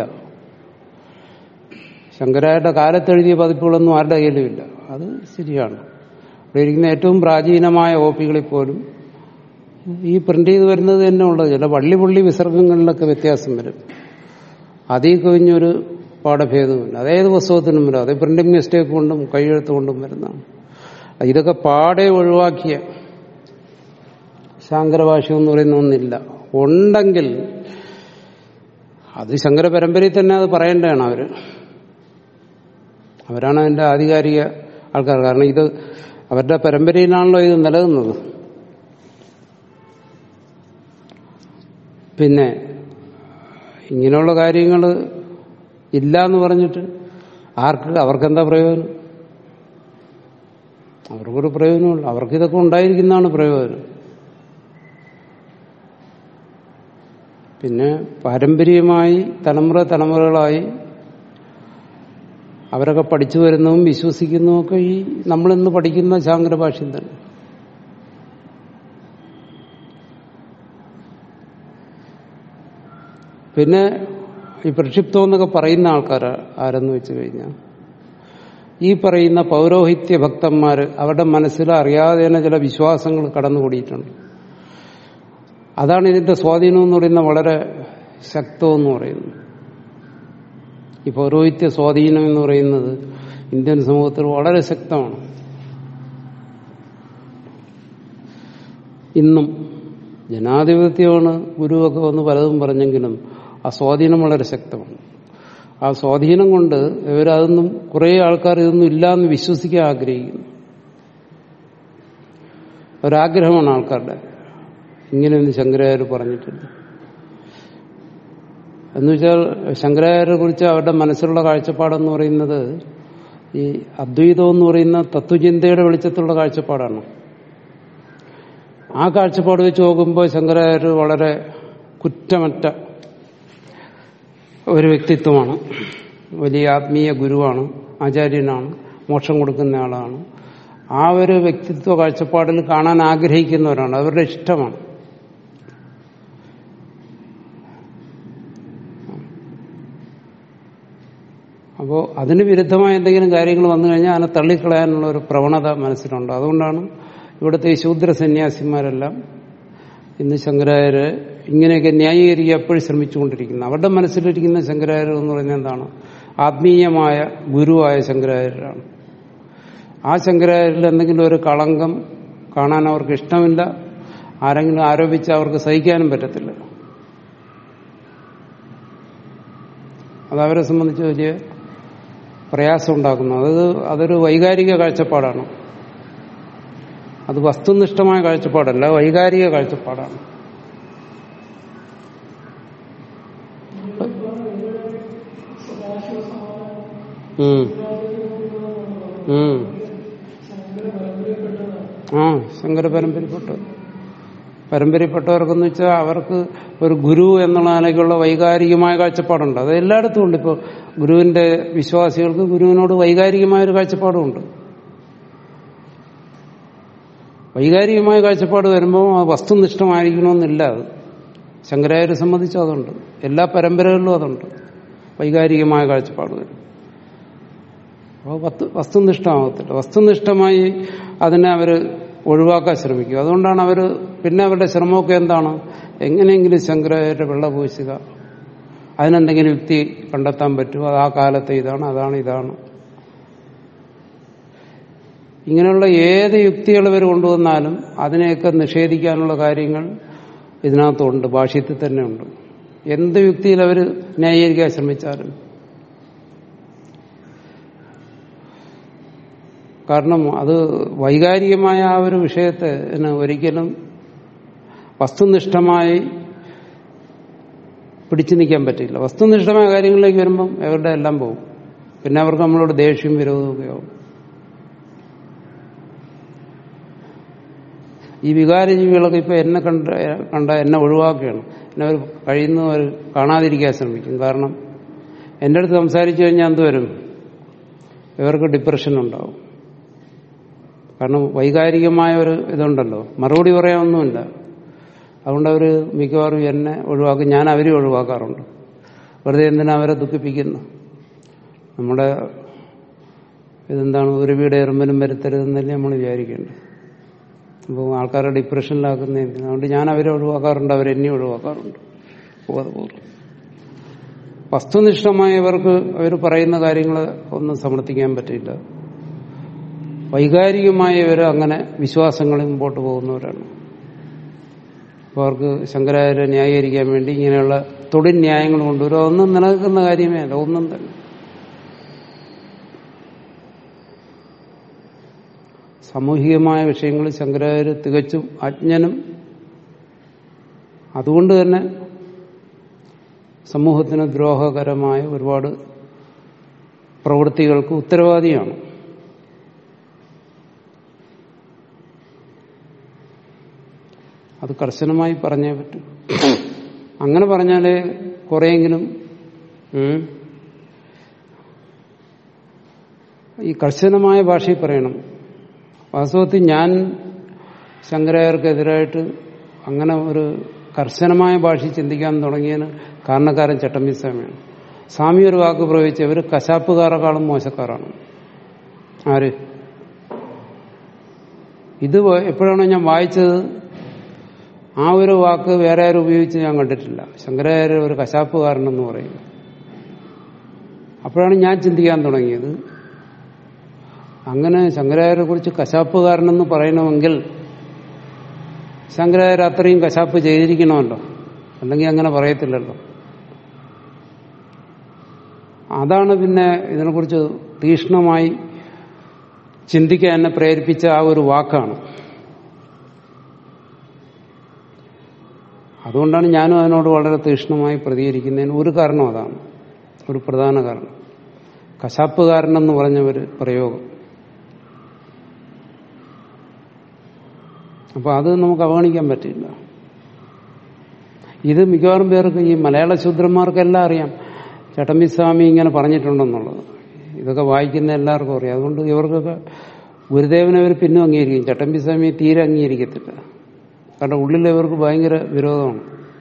ശങ്കരായുടെ കാലത്തെഴുതിയ പതിപ്പുകളൊന്നും ആരുടെ കയ്യിലും ഇല്ല അത് ശരിയാണ് അവിടെ ഇരിക്കുന്ന ഏറ്റവും പ്രാചീനമായ കോപ്പികളിൽ പോലും ഈ പ്രിന്റ് ചെയ്ത് വരുന്നത് തന്നെ ഉള്ളത് ചില വള്ളി പുള്ളി വിസർഗങ്ങളിലൊക്കെ വ്യത്യാസം വരും അതിൽ കഴിഞ്ഞൊരു പാഠഭേദമില്ല അതേത് പുസ്തകത്തിനും വരും അതേ പ്രിന്റിംഗ് മിസ്റ്റേക്ക് കൊണ്ടും കൈയെഴുത്ത് കൊണ്ടും വരുന്നതാണ് ഇതൊക്കെ പാടെ ഒഴിവാക്കിയ ശാങ്കരഭാഷ്യം എന്ന് പറയുന്ന ഒന്നില്ല ഉണ്ടെങ്കിൽ അത് ശങ്കര പരമ്പരയിൽ തന്നെ അത് പറയേണ്ടതാണ് അവര് അവരാണ് അതിന്റെ ആധികാരിക ആൾക്കാർ കാരണം ഇത് അവരുടെ പരമ്പരയിലാണല്ലോ ഇത് നിലനിന്നത് പിന്നെ ഇങ്ങനെയുള്ള കാര്യങ്ങൾ ഇല്ല എന്ന് പറഞ്ഞിട്ട് ആർക്ക് അവർക്കെന്താ പ്രയോജനം അവർക്കൊരു പ്രയോജനമുള്ളൂ അവർക്കിതൊക്കെ ഉണ്ടായിരിക്കുന്നതാണ് പ്രയോജനം പിന്നെ പാരമ്പര്യമായി തലമുറ തലമുറകളായി അവരൊക്കെ പഠിച്ചു വരുന്നതും വിശ്വസിക്കുന്നതും ഒക്കെ ഈ നമ്മളിന്ന് പഠിക്കുന്ന ശാങ്കര ഭാഷ്യം തന്നെ പിന്നെ ഈ പ്രക്ഷിപ്തം എന്നൊക്കെ പറയുന്ന ആൾക്കാർ ആരെന്ന് വെച്ച് കഴിഞ്ഞാൽ ഈ പറയുന്ന പൗരോഹിത്യ ഭക്തന്മാര് അവരുടെ മനസ്സിൽ അറിയാതെ തന്നെ ചില വിശ്വാസങ്ങൾ കടന്നുകൂടിയിട്ടുണ്ട് അതാണ് ഇതിന്റെ സ്വാധീനം എന്ന് പറയുന്ന വളരെ ശക്തമെന്ന് പറയുന്നു ഈ പൗരോഹിത്യ സ്വാധീനം എന്ന് പറയുന്നത് ഇന്ത്യൻ സമൂഹത്തിൽ വളരെ ശക്തമാണ് ഇന്നും ജനാധിപത്യമാണ് ഗുരുവൊക്കെ വന്ന് പലതും പറഞ്ഞെങ്കിലും ആ സ്വാധീനം വളരെ ശക്തമാണ് ആ സ്വാധീനം കൊണ്ട് ഇവരതൊന്നും കുറേ ആൾക്കാർ ഇതൊന്നും ഇല്ല എന്ന് വിശ്വസിക്കാൻ ആഗ്രഹിക്കുന്നു ഒരാഗ്രഹമാണ് ആൾക്കാരുടെ ഇങ്ങനെയൊന്നും ശങ്കരാചാര്യ പറഞ്ഞിട്ടില്ല എന്നുവെച്ചാൽ ശങ്കരാചാര്യരെ കുറിച്ച് അവരുടെ മനസ്സിലുള്ള കാഴ്ചപ്പാടെന്ന് പറയുന്നത് ഈ അദ്വൈതം എന്ന് പറയുന്ന തത്വചിന്തയുടെ വെളിച്ചത്തിലുള്ള കാഴ്ചപ്പാടാണ് ആ കാഴ്ചപ്പാട് വെച്ച് നോക്കുമ്പോൾ ശങ്കരാചാര്യർ വളരെ കുറ്റമറ്റ ഒരു വ്യക്തിത്വമാണ് വലിയ ആത്മീയ ഗുരുവാണ് ആചാര്യനാണ് മോക്ഷം കൊടുക്കുന്ന ആളാണ് ആ ഒരു വ്യക്തിത്വ കാഴ്ചപ്പാടിൽ കാണാൻ ആഗ്രഹിക്കുന്നവരാണ് അവരുടെ ഇഷ്ടമാണ് അപ്പോൾ അതിന് വിരുദ്ധമായ എന്തെങ്കിലും കാര്യങ്ങൾ വന്നു കഴിഞ്ഞാൽ അതിനെ തള്ളിക്കളയാനുള്ള ഒരു പ്രവണത മനസ്സിലുണ്ട് അതുകൊണ്ടാണ് ഇവിടുത്തെ ഈ ശൂദ്ര സന്യാസിമാരെല്ലാം ഇന്ന് ശങ്കരാചാര്യ ഇങ്ങനെയൊക്കെ ന്യായീകരിക്കാൻ എപ്പോഴും ശ്രമിച്ചുകൊണ്ടിരിക്കുന്നത് അവരുടെ മനസ്സിലിരിക്കുന്ന ശങ്കരാചാര്യർ എന്ന് പറഞ്ഞാൽ എന്താണ് ആത്മീയമായ ഗുരുവായ ശങ്കരാചാര്യരാണ് ആ ശങ്കരാചാര്യരിൽ എന്തെങ്കിലും ഒരു കളങ്കം കാണാൻ അവർക്ക് ഇഷ്ടമില്ല ആരെങ്കിലും ആരോപിച്ച് അവർക്ക് സഹിക്കാനും പറ്റത്തില്ല അത് അവരെ സംബന്ധിച്ച് വലിയ പ്രയാസം ഉണ്ടാക്കുന്നു അത് അതൊരു വൈകാരിക കാഴ്ചപ്പാടാണ് അത് വസ്തുനിഷ്ഠമായ കാഴ്ചപ്പാടല്ല വൈകാരിക കാഴ്ചപ്പാടാണ് ഉം. ഉം. ആ ശങ്കര പരമ്പരപ്പെട്ട പരമ്പരപ്പെട്ടവർക്കെന്ന് വെച്ചാൽ അവർക്ക് ഒരു ഗുരു എന്നുള്ള നിലയ്ക്കുള്ള വൈകാരികമായ കാഴ്ചപ്പാടുണ്ട് അത് എല്ലായിടത്തും ഉണ്ട് ഇപ്പോൾ ഗുരുവിന്റെ വിശ്വാസികൾക്ക് ഗുരുവിനോട് വൈകാരികമായ ഒരു കാഴ്ചപ്പാടുമുണ്ട് വൈകാരികമായ കാഴ്ചപ്പാട് വരുമ്പോൾ ആ വസ്തുനിഷ്ഠമായിരിക്കണമെന്നില്ല അത് ശങ്കരാചാര്യെ സംബന്ധിച്ചും അതുണ്ട് എല്ലാ പരമ്പരകളിലും അതുണ്ട് വൈകാരികമായ കാഴ്ചപ്പാട് വരും അപ്പോൾ വസ്തു വസ്തുനിഷ്ഠമാകത്തില്ല വസ്തുനിഷ്ഠമായി അതിനെ അവർ ഒഴിവാക്കാൻ ശ്രമിക്കും അതുകൊണ്ടാണ് അവർ പിന്നെ അവരുടെ ശ്രമമൊക്കെ എന്താണ് എങ്ങനെയെങ്കിലും ശങ്കരാചാര്യ വെള്ള പൂശുക അതിനെന്തെങ്കിലും യുക്തി കണ്ടെത്താൻ പറ്റുമോ അത് ആ കാലത്തെ ഇതാണ് അതാണ് ഇതാണ് ഇങ്ങനെയുള്ള ഏത് യുക്തികൾ ഇവർ കൊണ്ടുവന്നാലും അതിനെയൊക്കെ നിഷേധിക്കാനുള്ള കാര്യങ്ങൾ ഇതിനകത്തുണ്ട് ഭാഷ്യത്തിൽ തന്നെ ഉണ്ട് എന്ത് യുക്തിയിൽ അവർ ന്യായീകരിക്കാൻ ശ്രമിച്ചാലും കാരണം അത് വൈകാരികമായ ആ ഒരു വിഷയത്തെ എന്നെ ഒരിക്കലും വസ്തുനിഷ്ഠമായി പിടിച്ചു നിൽക്കാൻ പറ്റില്ല വസ്തുനിഷ്ഠമായ കാര്യങ്ങളിലേക്ക് വരുമ്പം അവരുടെ എല്ലാം പോകും പിന്നെ അവർക്ക് നമ്മളോട് ദേഷ്യം വിരോധമൊക്കെ ആവും ഈ വികാരജീവികളൊക്കെ ഇപ്പൊ എന്നെ കണ്ട കണ്ട എന്നെ ഒഴിവാക്കുകയാണ് എന്നെ അവർ കഴിയുന്നവർ കാണാതിരിക്കാൻ ശ്രമിക്കും കാരണം എൻ്റെ അടുത്ത് സംസാരിച്ചു കഴിഞ്ഞാൽ എന്ത് വരും ഇവർക്ക് ഡിപ്രഷൻ ഉണ്ടാവും കാരണം വൈകാരികമായ ഒരു ഇതുണ്ടല്ലോ മറുപടി പറയാനൊന്നുമില്ല അതുകൊണ്ട് അവർ മിക്കവാറും എന്നെ ഒഴിവാക്കും ഞാൻ അവരെ ഒഴിവാക്കാറുണ്ട് വെറുതെ എന്തിനാ അവരെ ദുഃഖിപ്പിക്കുന്നു നമ്മുടെ ഇതെന്താണ് ഒരു വീട് എറുമ്പനും വരുത്തരുതെന്നല്ലേ നമ്മൾ വിചാരിക്കേണ്ടത് അപ്പോൾ ആൾക്കാരെ ഡിപ്രഷനിലാക്കുന്ന എന്തിനാ അതുകൊണ്ട് ഞാൻ അവരെ ഒഴിവാക്കാറുണ്ട് അവരെന്നെ ഒഴിവാക്കാറുണ്ട് ബോധപൂർവ്വം വസ്തുനിഷ്ഠമായവർക്ക് അവർ പറയുന്ന കാര്യങ്ങൾ ഒന്നും സമർത്ഥിക്കാൻ പറ്റില്ല വൈകാരികമായി ഇവർ അങ്ങനെ വിശ്വാസങ്ങളിൽ മുമ്പോട്ട് പോകുന്നവരാണ് അപ്പോൾ അവർക്ക് ശങ്കരാചാര്യ ന്യായീകരിക്കാൻ വേണ്ടി ഇങ്ങനെയുള്ള തൊഴിൽ ന്യായങ്ങൾ കൊണ്ടുവരും അതൊന്നും നിലനിൽക്കുന്ന കാര്യമേ അല്ല ഒന്നും തന്നെ സാമൂഹികമായ വിഷയങ്ങളിൽ ശങ്കരാചാര്യ തികച്ചും അജ്ഞനും അതുകൊണ്ട് തന്നെ സമൂഹത്തിന് ദ്രോഹകരമായ ഒരുപാട് പ്രവൃത്തികൾക്ക് ഉത്തരവാദിയാണ് അത് കർശനമായി പറഞ്ഞേ പറ്റൂ അങ്ങനെ പറഞ്ഞാലേ കുറെയെങ്കിലും ഉം, ഈ കർശനമായ ഭാഷയിൽ പറയണം വാസ്തവത്തിൽ ഞാൻ ശങ്കരായർക്കെതിരായിട്ട് അങ്ങനെ ഒരു കർശനമായ ഭാഷയിൽ ചിന്തിക്കാൻ തുടങ്ങിയതിന് കാരണക്കാരൻ ചട്ടമ്പി സ്വാമിയാണ് സ്വാമി ഒരു വാക്ക് പ്രയോഗിച്ച് ഇവർ കശാപ്പുകാരെക്കാളും മോശക്കാരാണ് ആര് ഇത് വ- എപ്പോഴാണോ ഞാൻ വായിച്ചത് ആ ഒരു വാക്ക് വേറെ ആരും ഉപയോഗിച്ച് ഞാൻ കണ്ടിട്ടില്ല ശങ്കരാചാര്യ ഒരു കശാപ്പുകാരനെന്ന് പറയും അപ്പോഴാണ് ഞാൻ ചിന്തിക്കാൻ തുടങ്ങിയത് അങ്ങനെ ശങ്കരാചാര്യെ കുറിച്ച് കശാപ്പുകാരനെന്ന് പറയണമെങ്കിൽ ശങ്കരാചാര്യ അത്രയും കശാപ്പ് ചെയ്തിരിക്കണമല്ലോ അല്ലെങ്കിൽ അങ്ങനെ പറയത്തില്ലല്ലോ അതാണ് പിന്നെ ഇതിനെക്കുറിച്ച് തീക്ഷ്ണമായി ചിന്തിക്കാൻ എന്നെ പ്രേരിപ്പിച്ച ആ ഒരു വാക്കാണ് അതുകൊണ്ടാണ് ഞാനും അതിനോട് വളരെ തീക്ഷ്ണമായി പ്രതികരിക്കുന്നതിന് ഒരു കാരണം അതാണ് ഒരു പ്രധാന കാരണം കശാപ്പുകാരനെന്ന് പറഞ്ഞ ഒരു പ്രയോഗം അപ്പൊ അത് നമുക്ക് അവഗണിക്കാൻ പറ്റില്ല ഇത് മിക്കവാറും പേർക്ക് ഈ മലയാള ശൂദ്രന്മാർക്കെല്ലാം അറിയാം ചട്ടമ്പി സ്വാമി ഇങ്ങനെ പറഞ്ഞിട്ടുണ്ടെന്നുള്ളത് ഇതൊക്കെ വായിക്കുന്ന എല്ലാവർക്കും അറിയാം അതുകൊണ്ട് ഇവർക്കൊക്കെ ഗുരുദേവനെ അവർ പിന്നും അംഗീകരിക്കും ചട്ടമ്പി സ്വാമി തീരെ അംഗീകരിക്കത്തില്ല കാരണം ഉള്ളിൽ ഇവർക്ക് ഭയങ്കര വിരോധമാണ്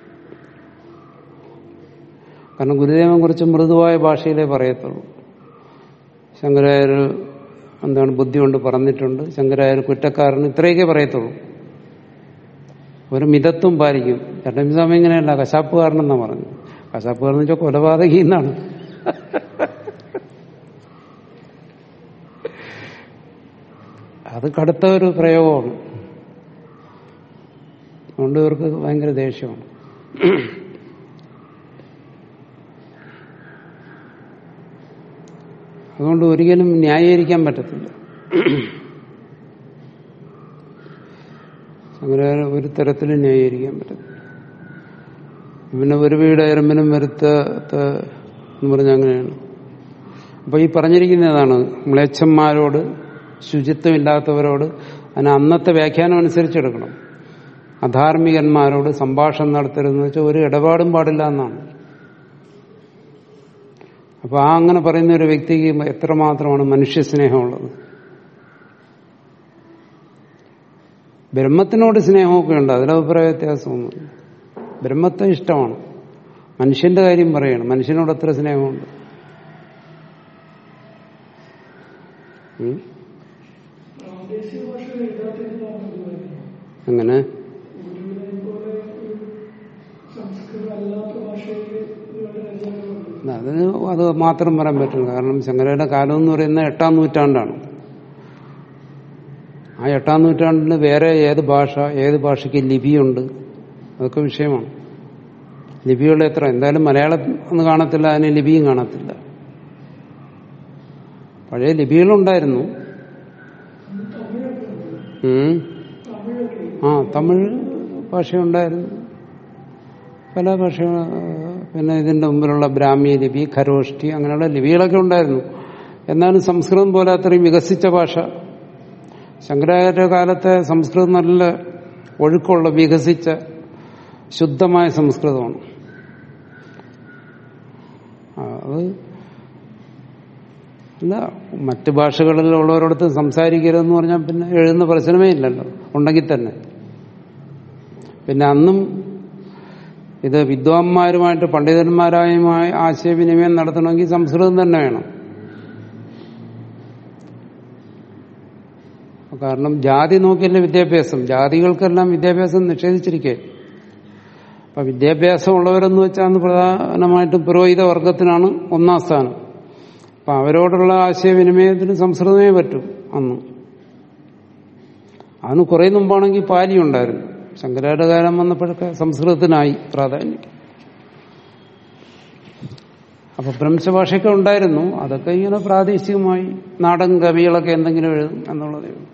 കാരണം ഗുരുദേവനെ കുറിച്ച് മൃദുവായ ഭാഷയിലേ പറയത്തുള്ളൂ ശങ്കരായർ എന്താണ് ബുദ്ധി കൊണ്ട് പറഞ്ഞിട്ടുണ്ട് ശങ്കരായർ കുറ്റക്കാരൻ ഇത്രയൊക്കെ പറയത്തുള്ളൂ ഒരു മിതത്വം പാലിക്കും ചട്ടമ്പി സ്വാമി ഇങ്ങനെയല്ല കശാപ്പുകാരനെന്നാ പറഞ്ഞു കശാപ്പുകാരൻ വെച്ചാൽ കൊലപാതകി എന്നാണ് അത് കടുത്ത ഒരു പ്രയോഗമാണ് അതുകൊണ്ട് ഇവർക്ക് ഭയങ്കര ദേഷ്യമാണ് അതുകൊണ്ട് ഒരിക്കലും ന്യായീകരിക്കാൻ പറ്റത്തില്ല അങ്ങനെ ഒരു തരത്തിലും ന്യായീകരിക്കാൻ പറ്റത്തില്ല പിന്നെ ഒരു വീട് എരമ്പിനും വരുത്താത്ത എന്ന് പറഞ്ഞ അങ്ങനെയാണ് അപ്പൊ ഈ പറഞ്ഞിരിക്കുന്നതാണ് മ്ലേച്ഛന്മാരോട് ശുചിത്വമില്ലാത്തവരോട് അതിന് അന്നത്തെ വ്യാഖ്യാനം അനുസരിച്ചെടുക്കണം അധാർമികന്മാരോട് സംഭാഷണം നടത്തരുതെന്ന് വെച്ചാൽ ഒരു ഇടപാടും പാടില്ല എന്നാണ് അപ്പൊ ആ അങ്ങനെ പറയുന്ന ഒരു വ്യക്തിക്ക് എത്രമാത്രമാണ് മനുഷ്യസ്നേഹമുള്ളത് ബ്രഹ്മത്തിനോട് സ്നേഹമൊക്കെ ഉണ്ട് അതിൽ അഭിപ്രായ വ്യത്യാസമൊന്നുമില്ല ബ്രഹ്മത്തെ ഇഷ്ടമാണ് മനുഷ്യന്റെ കാര്യം പറയണം മനുഷ്യനോട് എത്ര സ്നേഹമുണ്ട് ഉം?
പ്രാദേശിക ഭാഷ എഴുതാത്തിരുന്നാണ് ഇതുവരെ
അങ്ങനെ
ഗുരുവിനെ പോലെ ഒരു സംസ്കൃതം അല്ലാത്ത ഭാഷയിൽ ഇവരുടെ രചനകളുണ്ട്
അതിന് അത് മാത്രം പറയാൻ പറ്റില്ല കാരണം ശങ്കരയുടെ കാലം എന്ന് പറയുന്നത് എട്ടാം നൂറ്റാണ്ടാണ് ആ എട്ടാം നൂറ്റാണ്ടിന് വേറെ ഏത് ഭാഷ ഏത് ഭാഷയ്ക്ക് ലിപിയുണ്ട് അതൊക്കെ വിഷയമാണ് ലിപികൾ എത്ര എന്തായാലും മലയാളം ഒന്നും കാണത്തില്ല അതിന് ലിപിയും കാണത്തില്ല പഴയ ലിപികളുണ്ടായിരുന്നു
തമിഴൊക്കെ ഉണ്ട്
ഉം.
തമിഴൊക്കെ
ആ തമിഴ് ഭാഷയുണ്ടായിരുന്നു പല ഭാഷ പിന്നെ ഇതിന്റെ മുമ്പിലുള്ള ബ്രാഹ്മി ലിപി ഖരോഷ്ടി അങ്ങനെയുള്ള ലിപികളൊക്കെ ഉണ്ടായിരുന്നു എന്നാലും സംസ്കൃതം പോലെ അത്രയും വികസിച്ച ഭാഷ ശങ്കരാചാര്യ കാലത്തെ സംസ്കൃതം നല്ല ഒഴുക്കുള്ള വികസിച്ച ശുദ്ധമായ സംസ്കൃതമാണ് ആ, അത് അല്ല മറ്റ് ഭാഷകളിലുള്ളവരോടത്ത് സംസാരിക്കരുതെന്ന് പറഞ്ഞാൽ പിന്നെ എഴുതുന്ന പ്രശ്നമേ ഇല്ലല്ലോ ഉണ്ടെങ്കിൽ തന്നെ പിന്നെ അന്നും ഇത് വിദ്വാൻമാരുമായിട്ട് പണ്ഡിതന്മാരായുമായി ആശയവിനിമയം നടത്തണമെങ്കിൽ സംസ്കൃതം തന്നെ വേണം കാരണം ജാതി നോക്കിയല്ലേ വിദ്യാഭ്യാസം ജാതികൾക്കെല്ലാം വിദ്യാഭ്യാസം നിഷേധിച്ചിരിക്കേ അപ്പൊ വിദ്യാഭ്യാസം ഉള്ളവരെന്ന് വെച്ചാൽ അന്ന് പ്രധാനമായിട്ടും പുരോഹിത വർഗത്തിനാണ് ഒന്നാം സ്ഥാനം അപ്പൊ അവരോടുള്ള ആശയവിനിമയത്തിന് സംസ്കൃതമേ പറ്റൂ അന്ന് അതിന് കുറെ മുമ്പാണെങ്കിൽ പാലി ഉണ്ടായിരുന്നു ശങ്കരാചാര്യ കാലം വന്നപ്പോഴൊക്കെ സംസ്കൃതത്തിനായി പ്രാധാന്യം അപ്പൊ ഭ്രംശഭാഷയൊക്കെ ഉണ്ടായിരുന്നു അതൊക്കെ ഇങ്ങനെ പ്രാദേശികമായി നാടൻ കവികളൊക്കെ എന്തെങ്കിലും എഴുതും എന്നുള്ളതേ ഉള്ളൂ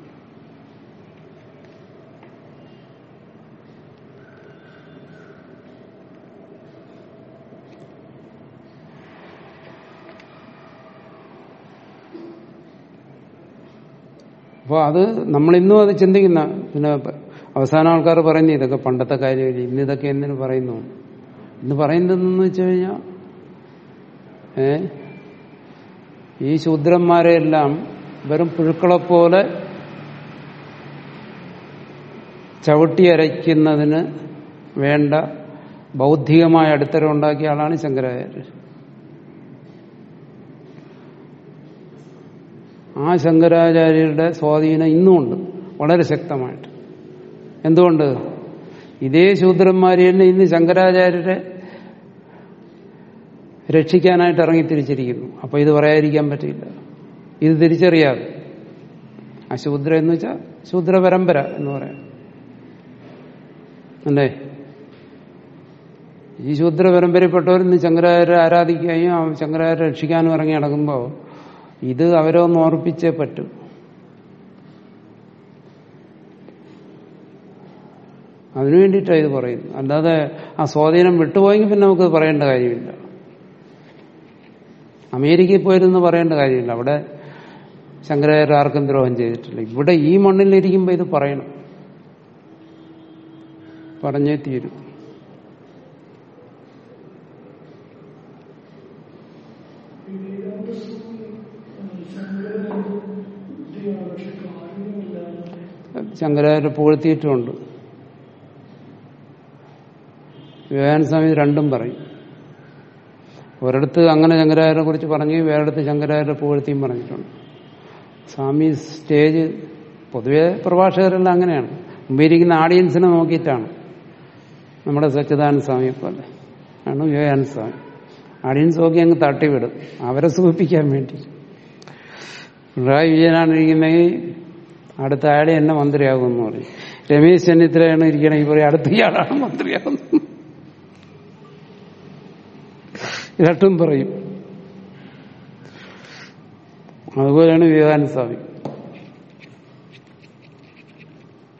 അപ്പോൾ അത് നമ്മളിന്നും അത് ചിന്തിക്കുന്ന പിന്നെ അവസാന ആൾക്കാർ പറയുന്നു ഇതൊക്കെ പണ്ടത്തെ കാര്യമില്ല ഇന്ന് ഇതൊക്കെ എന്തിനു പറയുന്നു ഇന്ന് പറയുന്നതെന്ന് വെച്ച് കഴിഞ്ഞാൽ ഏ ഈ ശൂദ്രന്മാരെയെല്ലാം വെറും പുഴുക്കളെപ്പോലെ ചവിട്ടി അരയ്ക്കുന്നതിന് വേണ്ട ബൗദ്ധികമായ അടിത്തരം ഉണ്ടാക്കിയ ആളാണ് ശങ്കരാചാര്യർ ആ ശങ്കരാചാര്യരുടെ സ്വാധീനം ഇന്നുമുണ്ട് വളരെ ശക്തമായിട്ട് എന്തുകൊണ്ട് ഇതേ ശൂദ്രന്മാരെ തന്നെ ഇന്ന് ശങ്കരാചാര്യരെ രക്ഷിക്കാനായിട്ട് ഇറങ്ങി തിരിച്ചിരിക്കുന്നു അപ്പൊ ഇത് പറയാതിരിക്കാൻ പറ്റില്ല ഇത് തിരിച്ചറിയാതെ ആ ശൂദ്ര എന്ന് വെച്ചാൽ ശൂദ്ര പരമ്പര എന്ന് പറയാം അല്ലേ ഈ ശൂദ്ര പരമ്പരപ്പെട്ടവർ ഇന്ന് ശങ്കരാചാര്യ ആരാധിക്കുകയും ആ ശങ്കരാചാര്യ രക്ഷിക്കാനും ഇറങ്ങി നടക്കുമ്പോൾ ഇത് അവരെ ഒന്ന് ഓർപ്പിച്ചേ പറ്റൂ അതിനു വേണ്ടിയിട്ടാണ് ഇത് പറയുന്നത് അല്ലാതെ ആ സ്വാധീനം വിട്ടുപോയെങ്കിൽ പിന്നെ നമുക്ക് പറയേണ്ട കാര്യമില്ല അമേരിക്കയിൽ പോയിരുന്ന് പറയേണ്ട കാര്യമില്ല അവിടെ ശങ്കരാചാര്യ ആർക്കും ദ്രോഹം ചെയ്തിട്ടില്ല ഇവിടെ ഈ മണ്ണിലിരിക്കുമ്പോൾ ഇത് പറയണം പറഞ്ഞേ തീരും
വിവേകാനന്ദ സ്വാമി ശങ്കരൻ ബുദ്ധിയാണ് പക്ഷെ കാര്യമില്ലാതെ
ശങ്കരാചാര്യ പുകഴ്ത്തിയിട്ടുമുണ്ട് വിവേകാനന്ദ സ്വാമി രണ്ടും പറയും ഒരിടത്ത് അങ്ങനെ ശങ്കരാചാര്യെ കുറിച്ച് പറഞ്ഞു വേറെടുത്ത് ശങ്കരാചാര്യ പുകഴ്ത്തിയും പറഞ്ഞിട്ടുണ്ട് സ്വാമി സ്റ്റേജ് പൊതുവെ പ്രഭാഷകരെല്ലാം അങ്ങനെയാണ് മുമ്പിരിക്കുന്ന ആഡിയൻസിനെ നോക്കിയിട്ടാണ് നമ്മുടെ സച്ചിദാനന്ദ സ്വാമിയെ പോലെ ആണ് വിവേകാനന്ദ സ്വാമി ആഡിയൻസ് നോക്കി അങ്ങ് തട്ടിവിടും അവരെ സൂചിപ്പിക്കാൻ വേണ്ടി പിണറായി വിജയനാണ് ഇരിക്കുന്നെങ്കിൽ അടുത്ത അയാളെ എന്നെ മന്ത്രിയാകുമെന്ന് പറയും രമേശ് ചെന്നിത്തലയാണ് ഇരിക്കണമെങ്കിൽ പറയും അടുത്ത ഇയാളാണ് മന്ത്രിയാകുന്നത് രണ്ടും പറയും അതുപോലെയാണ് വിവേകാനന്ദ സ്വാമി